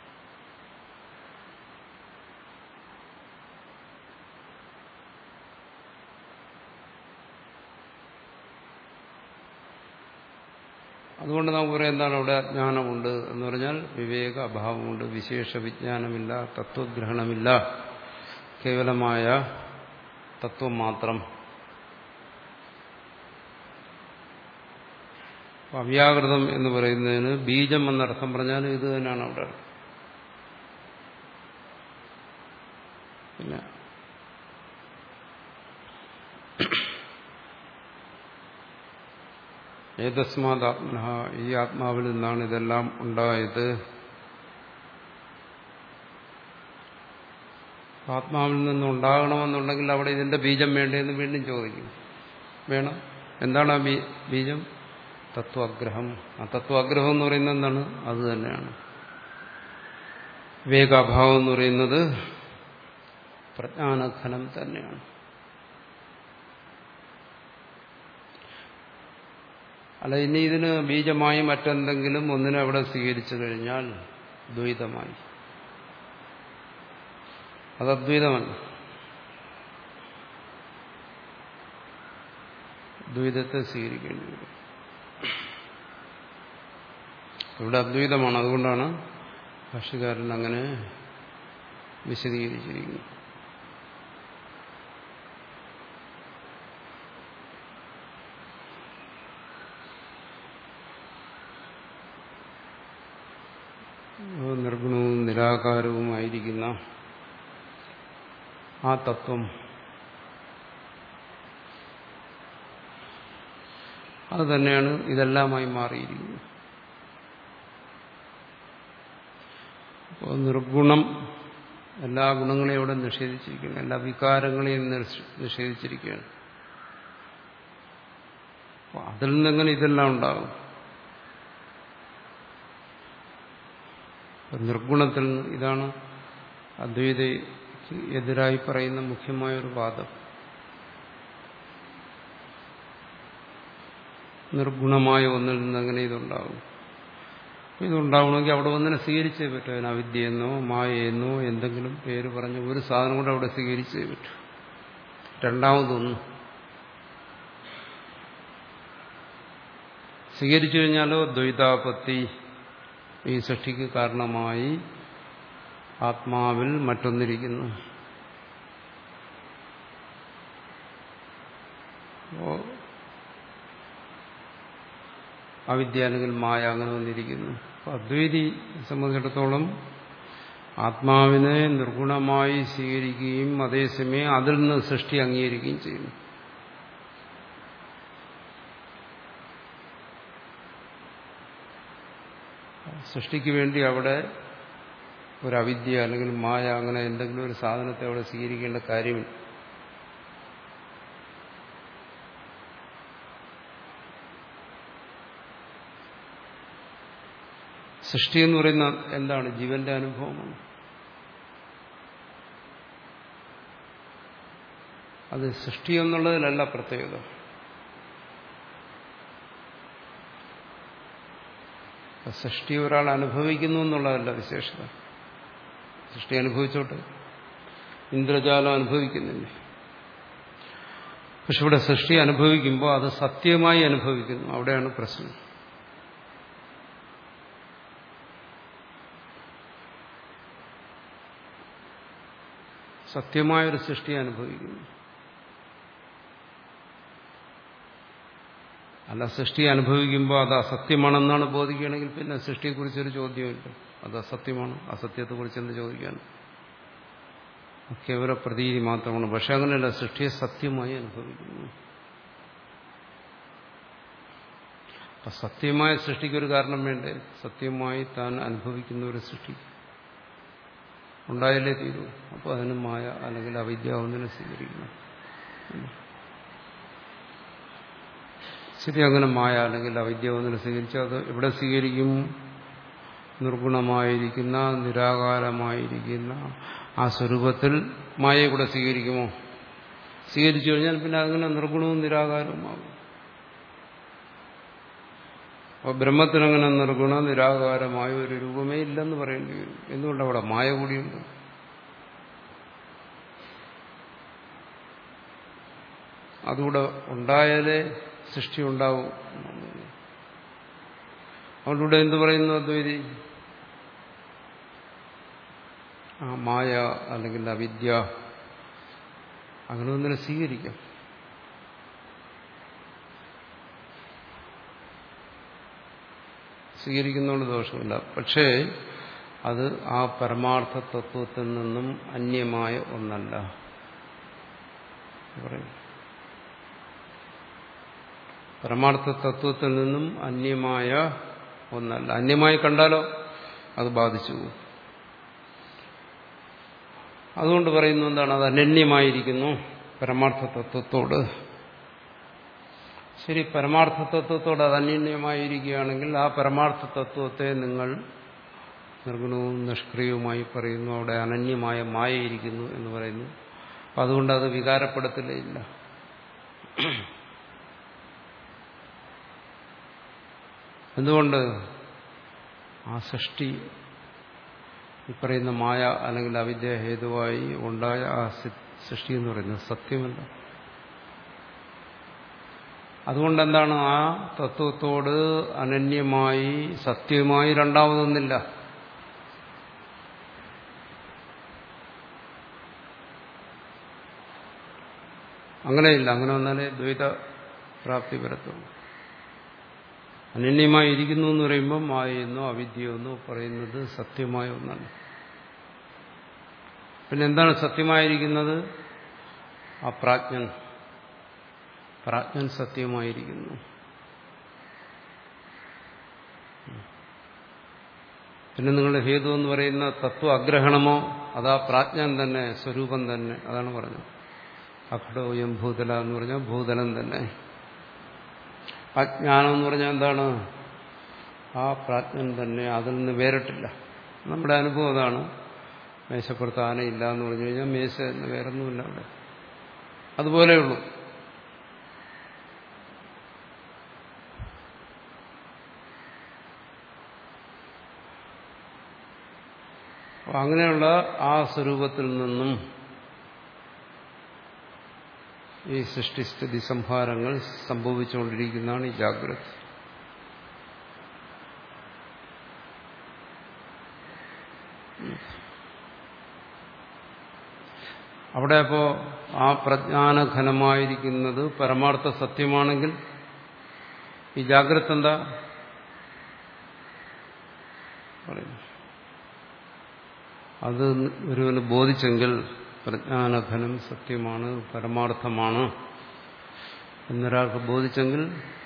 അതുകൊണ്ട് നമുക്ക് പറയാം എന്താണ് അവിടെ അജ്ഞാനമുണ്ട് എന്ന് പറഞ്ഞാൽ വിവേക അഭാവമുണ്ട് വിശേഷ വിജ്ഞാനമില്ല തത്വഗ്രഹണമില്ല കേവലമായ തത്വം മാത്രം അവ്യാകൃതം എന്ന് പറയുന്നതിന് ബീജം എന്നർത്ഥം പറഞ്ഞാൽ ഇത് തന്നെയാണ് അവിടെ പിന്നെ ഏതസ്മാതാത്മന ഈ ആത്മാവിൽ നിന്നാണ് ഇതെല്ലാം ഉണ്ടായത് ആത്മാവിൽ നിന്ന് ഉണ്ടാകണമെന്നുണ്ടെങ്കിൽ അവിടെ ഇതിന്റെ ബീജം വേണ്ടതെന്ന് വീണ്ടും ചോദിക്കും വേണം എന്താണ് ആ ബീജം തത്വാഗ്രഹം ആ തത്വാഗ്രഹം എന്ന് പറയുന്നത് എന്താണ് അത് തന്നെയാണ് വിവേകാഭാവം എന്ന് പറയുന്നത് പ്രജ്ഞാനഘനം തന്നെയാണ് അല്ല ഇനി ഇതിന് ബീജമായി മറ്റെന്തെങ്കിലും ഒന്നിനെ അവിടെ സ്വീകരിച്ചു കഴിഞ്ഞാൽ ദ്വൈതമായി അത് അദ്വൈതമല്ല ദ്വൈതത്തെ സ്വീകരിക്കേണ്ടി വരും ഇവിടെ അദ്വൈതമാണ് അതുകൊണ്ടാണ് ഭാഷകാരൻ അങ്ങനെ വിശദീകരിച്ചിരിക്കുന്നത് നിർഗുണവും നിരാകാരവുമായിരിക്കുന്ന ആ തത്വം അത് തന്നെയാണ് ഇതെല്ലാമായി മാറിയിരിക്കുന്നത് അപ്പോൾ നിർഗുണം എല്ലാ ഗുണങ്ങളെയും ഇവിടെ നിഷേധിച്ചിരിക്കുകയാണ് എല്ലാ വികാരങ്ങളെയും നിഷേധിച്ചിരിക്കുകയാണ് അപ്പോൾ അതിൽ നിന്നെങ്ങനെ ഇതെല്ലാം ഉണ്ടാകും നിർഗുണത്തിൽ ഇതാണ് അദ്വൈതയ്ക്ക് എതിരായി പറയുന്ന മുഖ്യമായ ഒരു വാദം നിർഗുണമായ ഒന്നിൽ നിന്ന് എങ്ങനെ ഇതുണ്ടാകും ഇതുണ്ടാവണമെങ്കിൽ അവിടെ ഒന്നിനെ സ്വീകരിച്ചേ പറ്റൂ അതിന് അവിദ്യയെന്നോ മായയെന്നോ എന്തെങ്കിലും പേര് പറഞ്ഞ് ഒരു സാധനം കൂടെ അവിടെ സ്വീകരിച്ചേ പറ്റൂ രണ്ടാമതൊന്നും സ്വീകരിച്ചു കഴിഞ്ഞാലോ ദ്വൈതാപത്തി ഈ സൃഷ്ടിക്ക് കാരണമായി ആത്മാവിൽ മറ്റൊന്നിരിക്കുന്നു അപ്പോ അവിദ്യ അല്ലെങ്കിൽ മായ അങ്ങനെ വന്നിരിക്കുന്നു അപ്പൊ അദ്വൈതി സംബന്ധിച്ചിടത്തോളം ആത്മാവിനെ നിർഗുണമായി സ്വീകരിക്കുകയും അതേസമയം അതിൽ നിന്ന് സൃഷ്ടി അംഗീകരിക്കുകയും ചെയ്യുന്നു സൃഷ്ടിക്ക് വേണ്ടി അവിടെ ഒരു അവിദ്യ അല്ലെങ്കിൽ മായ അങ്ങനെ എന്തെങ്കിലും ഒരു സാധനത്തെ അവിടെ സ്വീകരിക്കേണ്ട കാര്യമില്ല സൃഷ്ടി എന്ന് പറയുന്ന എന്താണ് ജീവന്റെ അനുഭവമാണ് അത് സൃഷ്ടി എന്നുള്ളതിലല്ല പ്രത്യേകത സൃഷ്ടി ഒരാൾ അനുഭവിക്കുന്നു എന്നുള്ളതല്ല വിശേഷത സൃഷ്ടി അനുഭവിച്ചോട്ടെ ഇന്ദ്രജാലം അനുഭവിക്കുന്നില്ലേ പക്ഷെ ഇവിടെ സൃഷ്ടി അനുഭവിക്കുമ്പോൾ അത് സത്യമായി അനുഭവിക്കുന്നു അവിടെയാണ് പ്രശ്നം സത്യമായൊരു സൃഷ്ടി അനുഭവിക്കുന്നു അല്ല സൃഷ്ടി അനുഭവിക്കുമ്പോൾ അത് അസത്യമാണെന്നാണ് ബോധിക്കുകയാണെങ്കിൽ പിന്നെ സൃഷ്ടിയെക്കുറിച്ചൊരു ചോദ്യമില്ല അത് അസത്യമാണ് അസത്യത്തെക്കുറിച്ച് എന്ത് ചോദിക്കാൻ കേവല പ്രതീതി മാത്രമാണ് പക്ഷെ അങ്ങനെയല്ല സൃഷ്ടിയെ സത്യമായി അനുഭവിക്കുന്നു അപ്പൊ സത്യമായ സൃഷ്ടിക്കൊരു കാരണം വേണ്ടേ സത്യമായി താൻ അനുഭവിക്കുന്ന ഒരു സൃഷ്ടി ഉണ്ടായാലേ തീരൂ അപ്പോൾ അതിന് മായ അല്ലെങ്കിൽ അവിദ്യ ഒന്നിനെ സ്വീകരിക്കണം ശരി അങ്ങനെ മായ അല്ലെങ്കിൽ അവിദ്യ ഒന്നിനെ സ്വീകരിച്ചാൽ അത് എവിടെ സ്വീകരിക്കും നിർഗുണമായിരിക്കുന്ന നിരാകാരമായിരിക്കുന്ന ആ സ്വരൂപത്തിൽ മായയെ കൂടെ സ്വീകരിക്കുമോ സ്വീകരിച്ചു കഴിഞ്ഞാൽ പിന്നെ അങ്ങനെ നിർഗുണവും നിരാകാരവുമാകും അപ്പോൾ ബ്രഹ്മത്തിനങ്ങനെ നിർഗുണ നിരാകാരമായ ഒരു രൂപമേ ഇല്ലെന്ന് പറയേണ്ടി വരും എന്തുകൊണ്ട് അവിടെ മായ കൂടിയുണ്ട് അതുകൂടെ ഉണ്ടായാലേ സൃഷ്ടി ഉണ്ടാവും അവളിവിടെ എന്ത് പറയുന്നു അദ്വൈതി ആ മായ അല്ലെങ്കിൽ അവിദ്യ അങ്ങനെ ഒന്നിനെ സ്വീകരിക്കാം സ്വീകരിക്കുന്നതുകൊണ്ട് ദോഷമില്ല പക്ഷേ അത് ആ പരമാർത്ഥ തത്വത്തിൽ നിന്നും അന്യമായ ഒന്നല്ല പറയും പരമാർത്ഥ തത്വത്തിൽ നിന്നും അന്യമായ ഒന്നല്ല അന്യമായി കണ്ടാലോ അത് ബാധിച്ചു പോകും അതുകൊണ്ട് പറയുന്നു എന്താണ് അത് അനന്യമായിരിക്കുന്നു പരമാർത്ഥ തത്വത്തോട് ശരി പരമാർത്ഥ തത്വത്തോട് അത് അനന്യമായിരിക്കുകയാണെങ്കിൽ ആ പരമാർത്ഥ തത്വത്തെ നിങ്ങൾ നിർഗുണവും നിഷ്ക്രിയവുമായി പറയുന്നു അവിടെ അനന്യമായ മായയിരിക്കുന്നു എന്ന് പറയുന്നു അപ്പം അതുകൊണ്ട് അത് വികാരപ്പെടുത്തില്ല എന്തുകൊണ്ട് ആ സൃഷ്ടി ഈ പറയുന്ന മായ അല്ലെങ്കിൽ അവിദ്യ ഹേതുവായി ഉണ്ടായ ആ സൃഷ്ടി എന്ന് പറയുന്നത് സത്യമല്ല അതുകൊണ്ട് എന്താണ് ആ തത്വത്തോട് അനന്യമായി സത്യമായി രണ്ടാമതൊന്നില്ല അങ്ങനെയില്ല അങ്ങനെ വന്നാലേ ദ്വൈത പ്രാപ്തി വരത്തുള്ളൂ അനന്യമായി ഇരിക്കുന്നു എന്ന് പറയുമ്പോൾ മായെന്നോ അവിദ്യയെന്നോ പറയുന്നത് സത്യമായ ഒന്നാണ് പിന്നെ എന്താണ് സത്യമായിരിക്കുന്നത് ആ പ്രാജ്ഞൻ പ്രാജ്ഞൻ സത്യമായിരിക്കുന്നു പിന്നെ നിങ്ങളുടെ ഹേതു എന്ന് പറയുന്ന തത്വ അഗ്രഹണമോ അതാ പ്രാജ്ഞൻ തന്നെ സ്വരൂപം തന്നെ അതാണ് പറഞ്ഞത് അഖടോയം ഭൂതല എന്ന് പറഞ്ഞാൽ ഭൂതലം തന്നെ അജ്ഞാനം എന്ന് പറഞ്ഞാൽ എന്താണ് ആ പ്രാജ്ഞൻ തന്നെ അതിൽ നിന്ന് വേറിട്ടില്ല നമ്മുടെ അനുഭവം അതാണ് മേശപ്പുറത്ത് ആനയില്ല എന്ന് പറഞ്ഞു കഴിഞ്ഞാൽ മേശ എന്ന് വേറൊന്നുമില്ല അവിടെ അതുപോലെയുള്ളൂ അങ്ങനെയുള്ള ആ സ്വരൂപത്തിൽ നിന്നും ഈ സൃഷ്ടിസ്ഥിതി സംഹാരങ്ങൾ സംഭവിച്ചുകൊണ്ടിരിക്കുന്നതാണ് ഈ ജാഗ്രത അവിടെ അപ്പോ ആ പ്രജ്ഞാനഘനമായിരിക്കുന്നത് പരമാർത്ഥ സത്യമാണെങ്കിൽ ഈ ജാഗ്രത എന്താ അത് ഒരുവന് ബോധിച്ചെങ്കിൽ പ്രജ്ഞാനഘനം സത്യമാണ് പരമാർത്ഥമാണ് എന്നൊരാൾക്ക് ബോധിച്ചെങ്കിൽ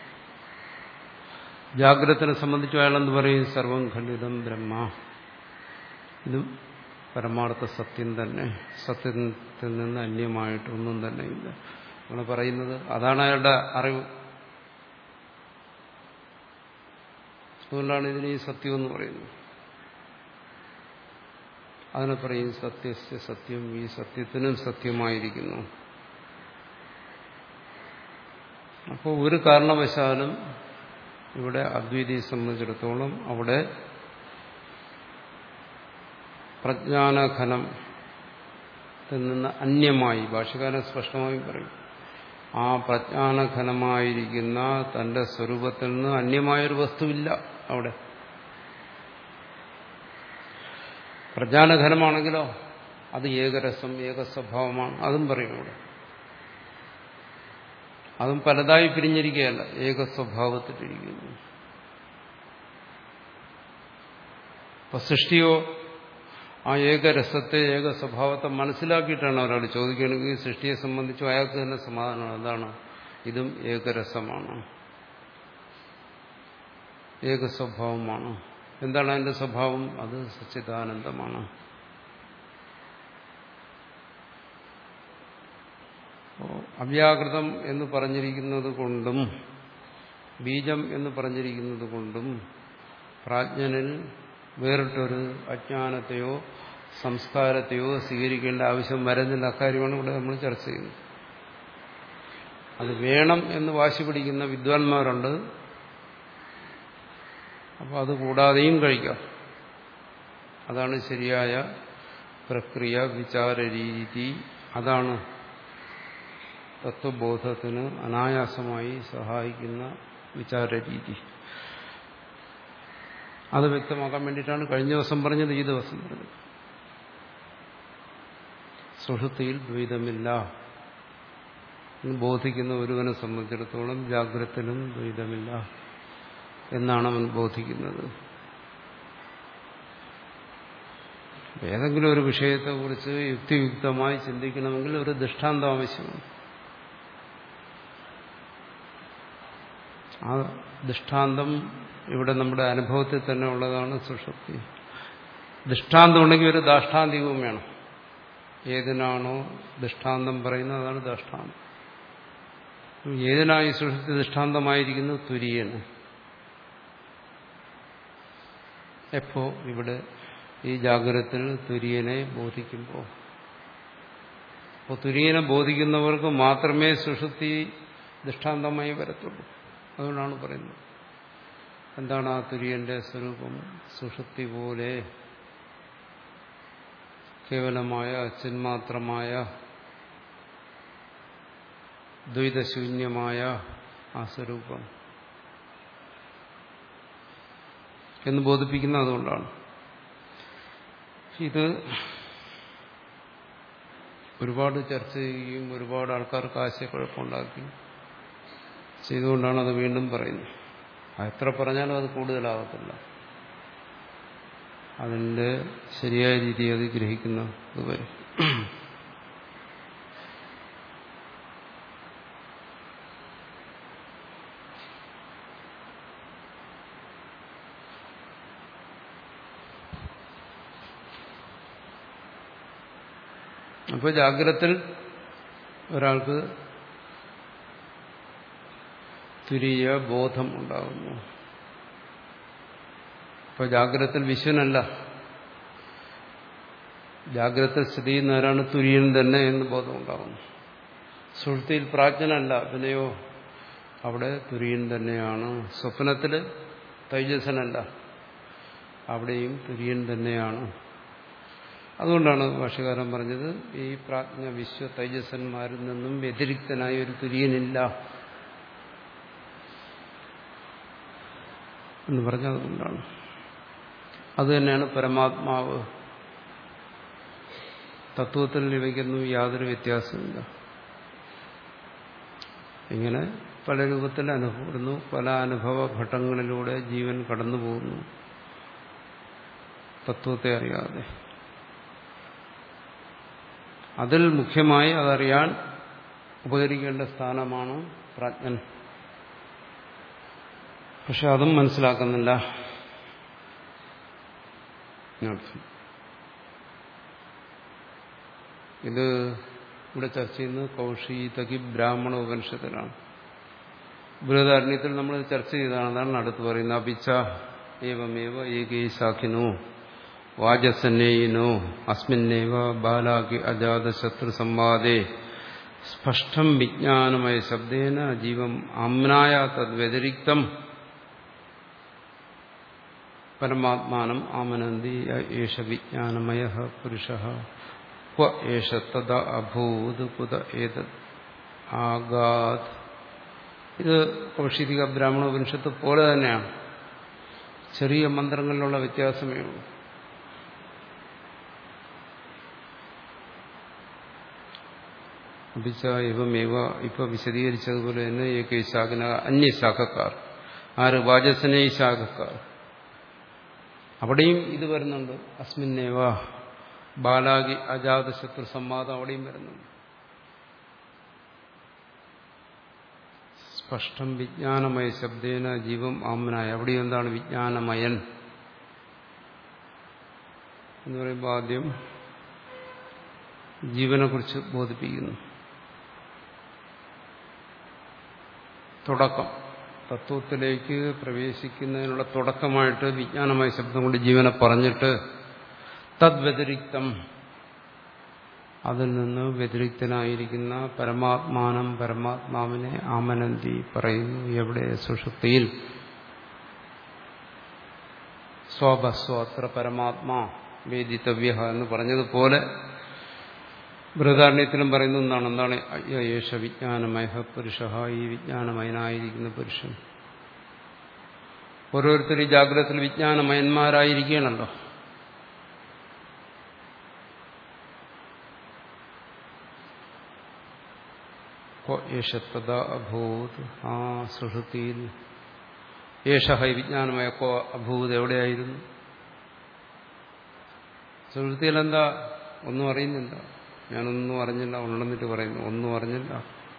ജാഗ്രതനെ സംബന്ധിച്ച് അയാളെന്ത് പറയും സർവം ഖണ്ഡിതം ബ്രഹ്മ ഇതും പരമാർത്ഥ സത്യം തന്നെ സത്യത്തിൽ നിന്ന് അന്യമായിട്ടൊന്നും തന്നെയില്ല അങ്ങനെ പറയുന്നത് അതാണ് അയാളുടെ അറിവ് അതുകൊണ്ടാണ് ഇതിന് ഈ സത്യം എന്ന് പറയുന്നത് അതിനെ പറയും സത്യസ്യ സത്യം ഈ സത്യത്തിനും സത്യമായിരിക്കുന്നു അപ്പോൾ ഒരു കാരണവശാലും ഇവിടെ അദ്വൈതിയെ സംബന്ധിച്ചിടത്തോളം അവിടെ പ്രജ്ഞാനഘനത്തിൽ നിന്ന് അന്യമായി ഭാഷകാരൻ സ്പഷ്ടമായി പറയും ആ പ്രജ്ഞാനഘനമായിരിക്കുന്ന തന്റെ സ്വരൂപത്തിൽ നിന്ന് അന്യമായൊരു വസ്തുവില്ല അവിടെ പ്രജ്ഞാനഘനമാണെങ്കിലോ അത് ഏകരസം ഏകസ്വഭാവമാണ് അതും പറയും ഇവിടെ അതും പലതായി പിരിഞ്ഞിരിക്കുകയല്ല ഏകസ്വഭാവത്തിലിരിക്കുന്നു ഇപ്പൊ സൃഷ്ടിയോ ആ ഏകരസത്തെ ഏക സ്വഭാവത്തെ മനസ്സിലാക്കിയിട്ടാണ് ഒരാൾ ചോദിക്കുകയാണെങ്കിൽ സൃഷ്ടിയെ സംബന്ധിച്ചും അയാൾക്ക് തന്നെ സമാധാനമാണ് എന്താണ് ഇതും ഏകരസമാണ് ഏകസ്വഭാവമാണ് എന്താണ് അതിന്റെ സ്വഭാവം അത് സച്ചിദാനന്ദമാണ് അവ്യാകൃതം എന്ന് പറഞ്ഞിരിക്കുന്നത് കൊണ്ടും ബീജം എന്ന് പറഞ്ഞിരിക്കുന്നത് കൊണ്ടും പ്രാജ്ഞനിൽ വേറിട്ടൊരു അജ്ഞാനത്തെയോ സംസ്കാരത്തെയോ സ്വീകരിക്കേണ്ട ആവശ്യം വരുന്നില്ല അക്കാര്യമാണ് ഇവിടെ നമ്മൾ ചർച്ച ചെയ്യുന്നത് അത് വേണം എന്ന് വാശി പിടിക്കുന്ന വിദ്വാൻമാരുണ്ട് അപ്പോൾ അത് കൂടാതെയും കഴിക്കാം അതാണ് ശരിയായ പ്രക്രിയ വിചാര രീതി അതാണ് തത്വബോധത്തിന് അനായാസമായി സഹായിക്കുന്ന വിചാര രീതി അത് വ്യക്തമാക്കാൻ വേണ്ടിയിട്ടാണ് കഴിഞ്ഞ ദിവസം പറഞ്ഞത് ഈ ദിവസം പറഞ്ഞത് സുഷുതിയിൽ ദ്വൈതമില്ല എന്ന് ബോധിക്കുന്ന ഒരുവനെ സംബന്ധിച്ചിടത്തോളം ജാഗ്രതത്തിലും ദ്വൈതമില്ല എന്നാണ് അവൻ ബോധിക്കുന്നത് ഏതെങ്കിലും ഒരു വിഷയത്തെക്കുറിച്ച് യുക്തിയുക്തമായി ചിന്തിക്കണമെങ്കിൽ ഒരു ദൃഷ്ടാന്തം ആവശ്യമാണ് ആ ദൃഷ്ടാന്തം ഇവിടെ നമ്മുടെ അനുഭവത്തിൽ തന്നെ ഉള്ളതാണ് സുഷുപ്തി ദൃഷ്ടാന്തം ഉണ്ടെങ്കിൽ ഒരു ദാഷ്ടാന്തികവും വേണം ഏതിനാണോ ദൃഷ്ടാന്തം പറയുന്നത് അതാണ് ദാഷ്ടാന്തം ഏതിനായി സുഷുപ്തി ദൃഷ്ടാന്തമായിരിക്കുന്നു തുര്യന് എപ്പോ ഇവിടെ ഈ ജാഗ്രതത്തിൽ തുര്യനെ ബോധിക്കുമ്പോൾ അപ്പോൾ തുര്യനെ ബോധിക്കുന്നവർക്ക് മാത്രമേ സുഷുപ്തി ദൃഷ്ടാന്തമായി വരത്തുള്ളൂ അതുകൊണ്ടാണ് പറയുന്നത് എന്താണ് ആ തുര്യന്റെ സ്വരൂപം സുഷുപ്തി പോലെ കേവലമായ ചിന്മാത്രമായ ദ്വൈതശൂന്യമായ ആ സ്വരൂപം എന്ന് ബോധിപ്പിക്കുന്ന അതുകൊണ്ടാണ് ഇത് ഒരുപാട് ചർച്ച ചെയ്യുകയും ഒരുപാട് ആൾക്കാർക്ക് ആശയക്കുഴപ്പമുണ്ടാക്കി ചെയ്തുകൊണ്ടാണ് അത് വീണ്ടും പറയുന്നത് എത്ര പറഞ്ഞാലും അത് കൂടുതലാകത്തില്ല അതിൻ്റെ ശരിയായ രീതി അത് ഗ്രഹിക്കുന്ന ഇതുവരെ അപ്പോൾ ജാഗ്രത്തിൽ ഒരാൾക്ക് തുരിയ ബോധം ഉണ്ടാകുന്നു അപ്പോൾ ജാഗ്രത്തിൽ വിശ്വനല്ല ജാഗ്രത സ്ഥിതി ചെയ്യുന്നവരാണ് തുര്യൻ തന്നെ എന്ന് ബോധം ഉണ്ടാകുന്നു സുഹൃത്തിയിൽ പ്രാജ്ഞനല്ല പിന്നെയോ അവിടെ തുര്യൻ തന്നെയാണ് സ്വപ്നത്തിൽ തൈജസനല്ല അവിടെയും തുര്യൻ തന്നെയാണ് അതുകൊണ്ടാണ് ഭാഷകാരൻ പറഞ്ഞത് ഈ പ്രാജ്ഞ വിശ്വ തൈജസന്മാരിൽ നിന്നും വ്യതിരിക്തനായ ഒരു തുര്യനില്ല എന്ന് പറഞ്ഞത് അതുകൊണ്ടാണ് അതുതന്നെയാണ് പരമാത്മാവ് തത്വത്തിൽ ഇവയ്ക്കൊന്നും യാതൊരു വ്യത്യാസമില്ല ഇങ്ങനെ പല രൂപത്തിൽ അനുഭവപ്പെടുന്നു പല അനുഭവ ഘട്ടങ്ങളിലൂടെ ജീവൻ കടന്നു പോകുന്നു തത്വത്തെ അറിയാതെ അതിൽ മുഖ്യമായി അതറിയാൻ ഉപകരിക്കേണ്ട സ്ഥാനമാണ് പ്രാജ്ഞൻ പക്ഷെ അതും മനസ്സിലാക്കുന്നില്ല അർത്ഥം ഇത് ഇവിടെ ചർച്ച ചെയ്യുന്നത് കൗഷീതകി ബ്രാഹ്മണ ഉപനിഷത്തിലാണ് ബൃഹദാരണ്യത്തിൽ നമ്മൾ ചർച്ച ചെയ്തതാണ് അതാണ് അടുത്ത് പറയുന്നത് അപിച്ച ഏവമേവ ഏകീശാഖിനോ വാചസന്നേയിനോ അസ്മിന്നേവ ബാലാകി അജാതശത്രു സംവാദേ സ്പഷ്ടം വിജ്ഞാനമയ ശബ്ദേന ജീവം ആമ്നായ തദ്വ്യതിരിക്തം പരമാത്മാനം ആമനന്തി ഏഷ വിജ്ഞാനമയ പുരുഷ ക്വ ഏഷ തദ അഭൂത് കുത ഏതത് ആഗാത് ഇത് കൗഷിക ബ്രാഹ്മണ ഉപനിഷത്ത് പോലെ തന്നെയാണ് ചെറിയ മന്ത്രങ്ങളിലുള്ള വ്യത്യാസമേ ഉള്ളൂ അഭിച്ച ഇവമേവ ഇപ്പൊ വിശദീകരിച്ചതുപോലെ തന്നെ ഏക ശാഖന അന്യശാഖക്കാർ ആറ് വാചസനെ ശാഖക്കാർ അവിടെയും ഇത് വരുന്നുണ്ട് അസ്മിന്നേവ ബാലാകി അജാതശത്രു സംവാദം അവിടെയും വരുന്നുണ്ട് സ്പഷ്ടം വിജ്ഞാനമയ ശബ്ദേന ജീവം ആമനായ അവിടെയും എന്താണ് വിജ്ഞാനമയൻ എന്ന് പറയുമ്പോൾ ആദ്യം ജീവനെക്കുറിച്ച് ബോധിപ്പിക്കുന്നു തുടക്കം തത്വത്തിലേക്ക് പ്രവേശിക്കുന്നതിനുള്ള തുടക്കമായിട്ട് വിജ്ഞാനമായ ശബ്ദം കൊണ്ട് ജീവനെ പറഞ്ഞിട്ട് തദ്വ്യതിരിക്തം അതിൽ നിന്ന് വ്യതിരിക്തനായിരിക്കുന്ന പരമാത്മാനം പരമാത്മാവിനെ ആമനന്തി പറയുന്നു എവിടെ സുഷുപ്തിയിൽ സ്വാഭസ്വാത്ര പരമാത്മാ വേദിതവ്യ എന്ന് പറഞ്ഞതുപോലെ ബൃഹദാരണ്യത്തിലും പറയുന്ന ഒന്നാണ് എന്താണ് യേശ വിജ്ഞാനമയ പുരുഷ ഈ വിജ്ഞാനമയനായിരിക്കുന്ന പുരുഷൻ ഓരോരുത്തർ ഈ ജാഗ്രതത്തിൽ വിജ്ഞാനമയന്മാരായിരിക്കണല്ലോ യേശത്തത അഭൂത് ആ സുഷുതിയിൽ യേശ ഹൈ വിജ്ഞാനമയ കോ അഭൂത് എവിടെയായിരുന്നു സുഹൃത്തിയിൽ എന്താ ഒന്നും അറിയുന്നില്ല ഞാനൊന്നും അറിഞ്ഞില്ല ഉണർന്നിട്ട് പറയുന്നു ഒന്നും അറിഞ്ഞില്ല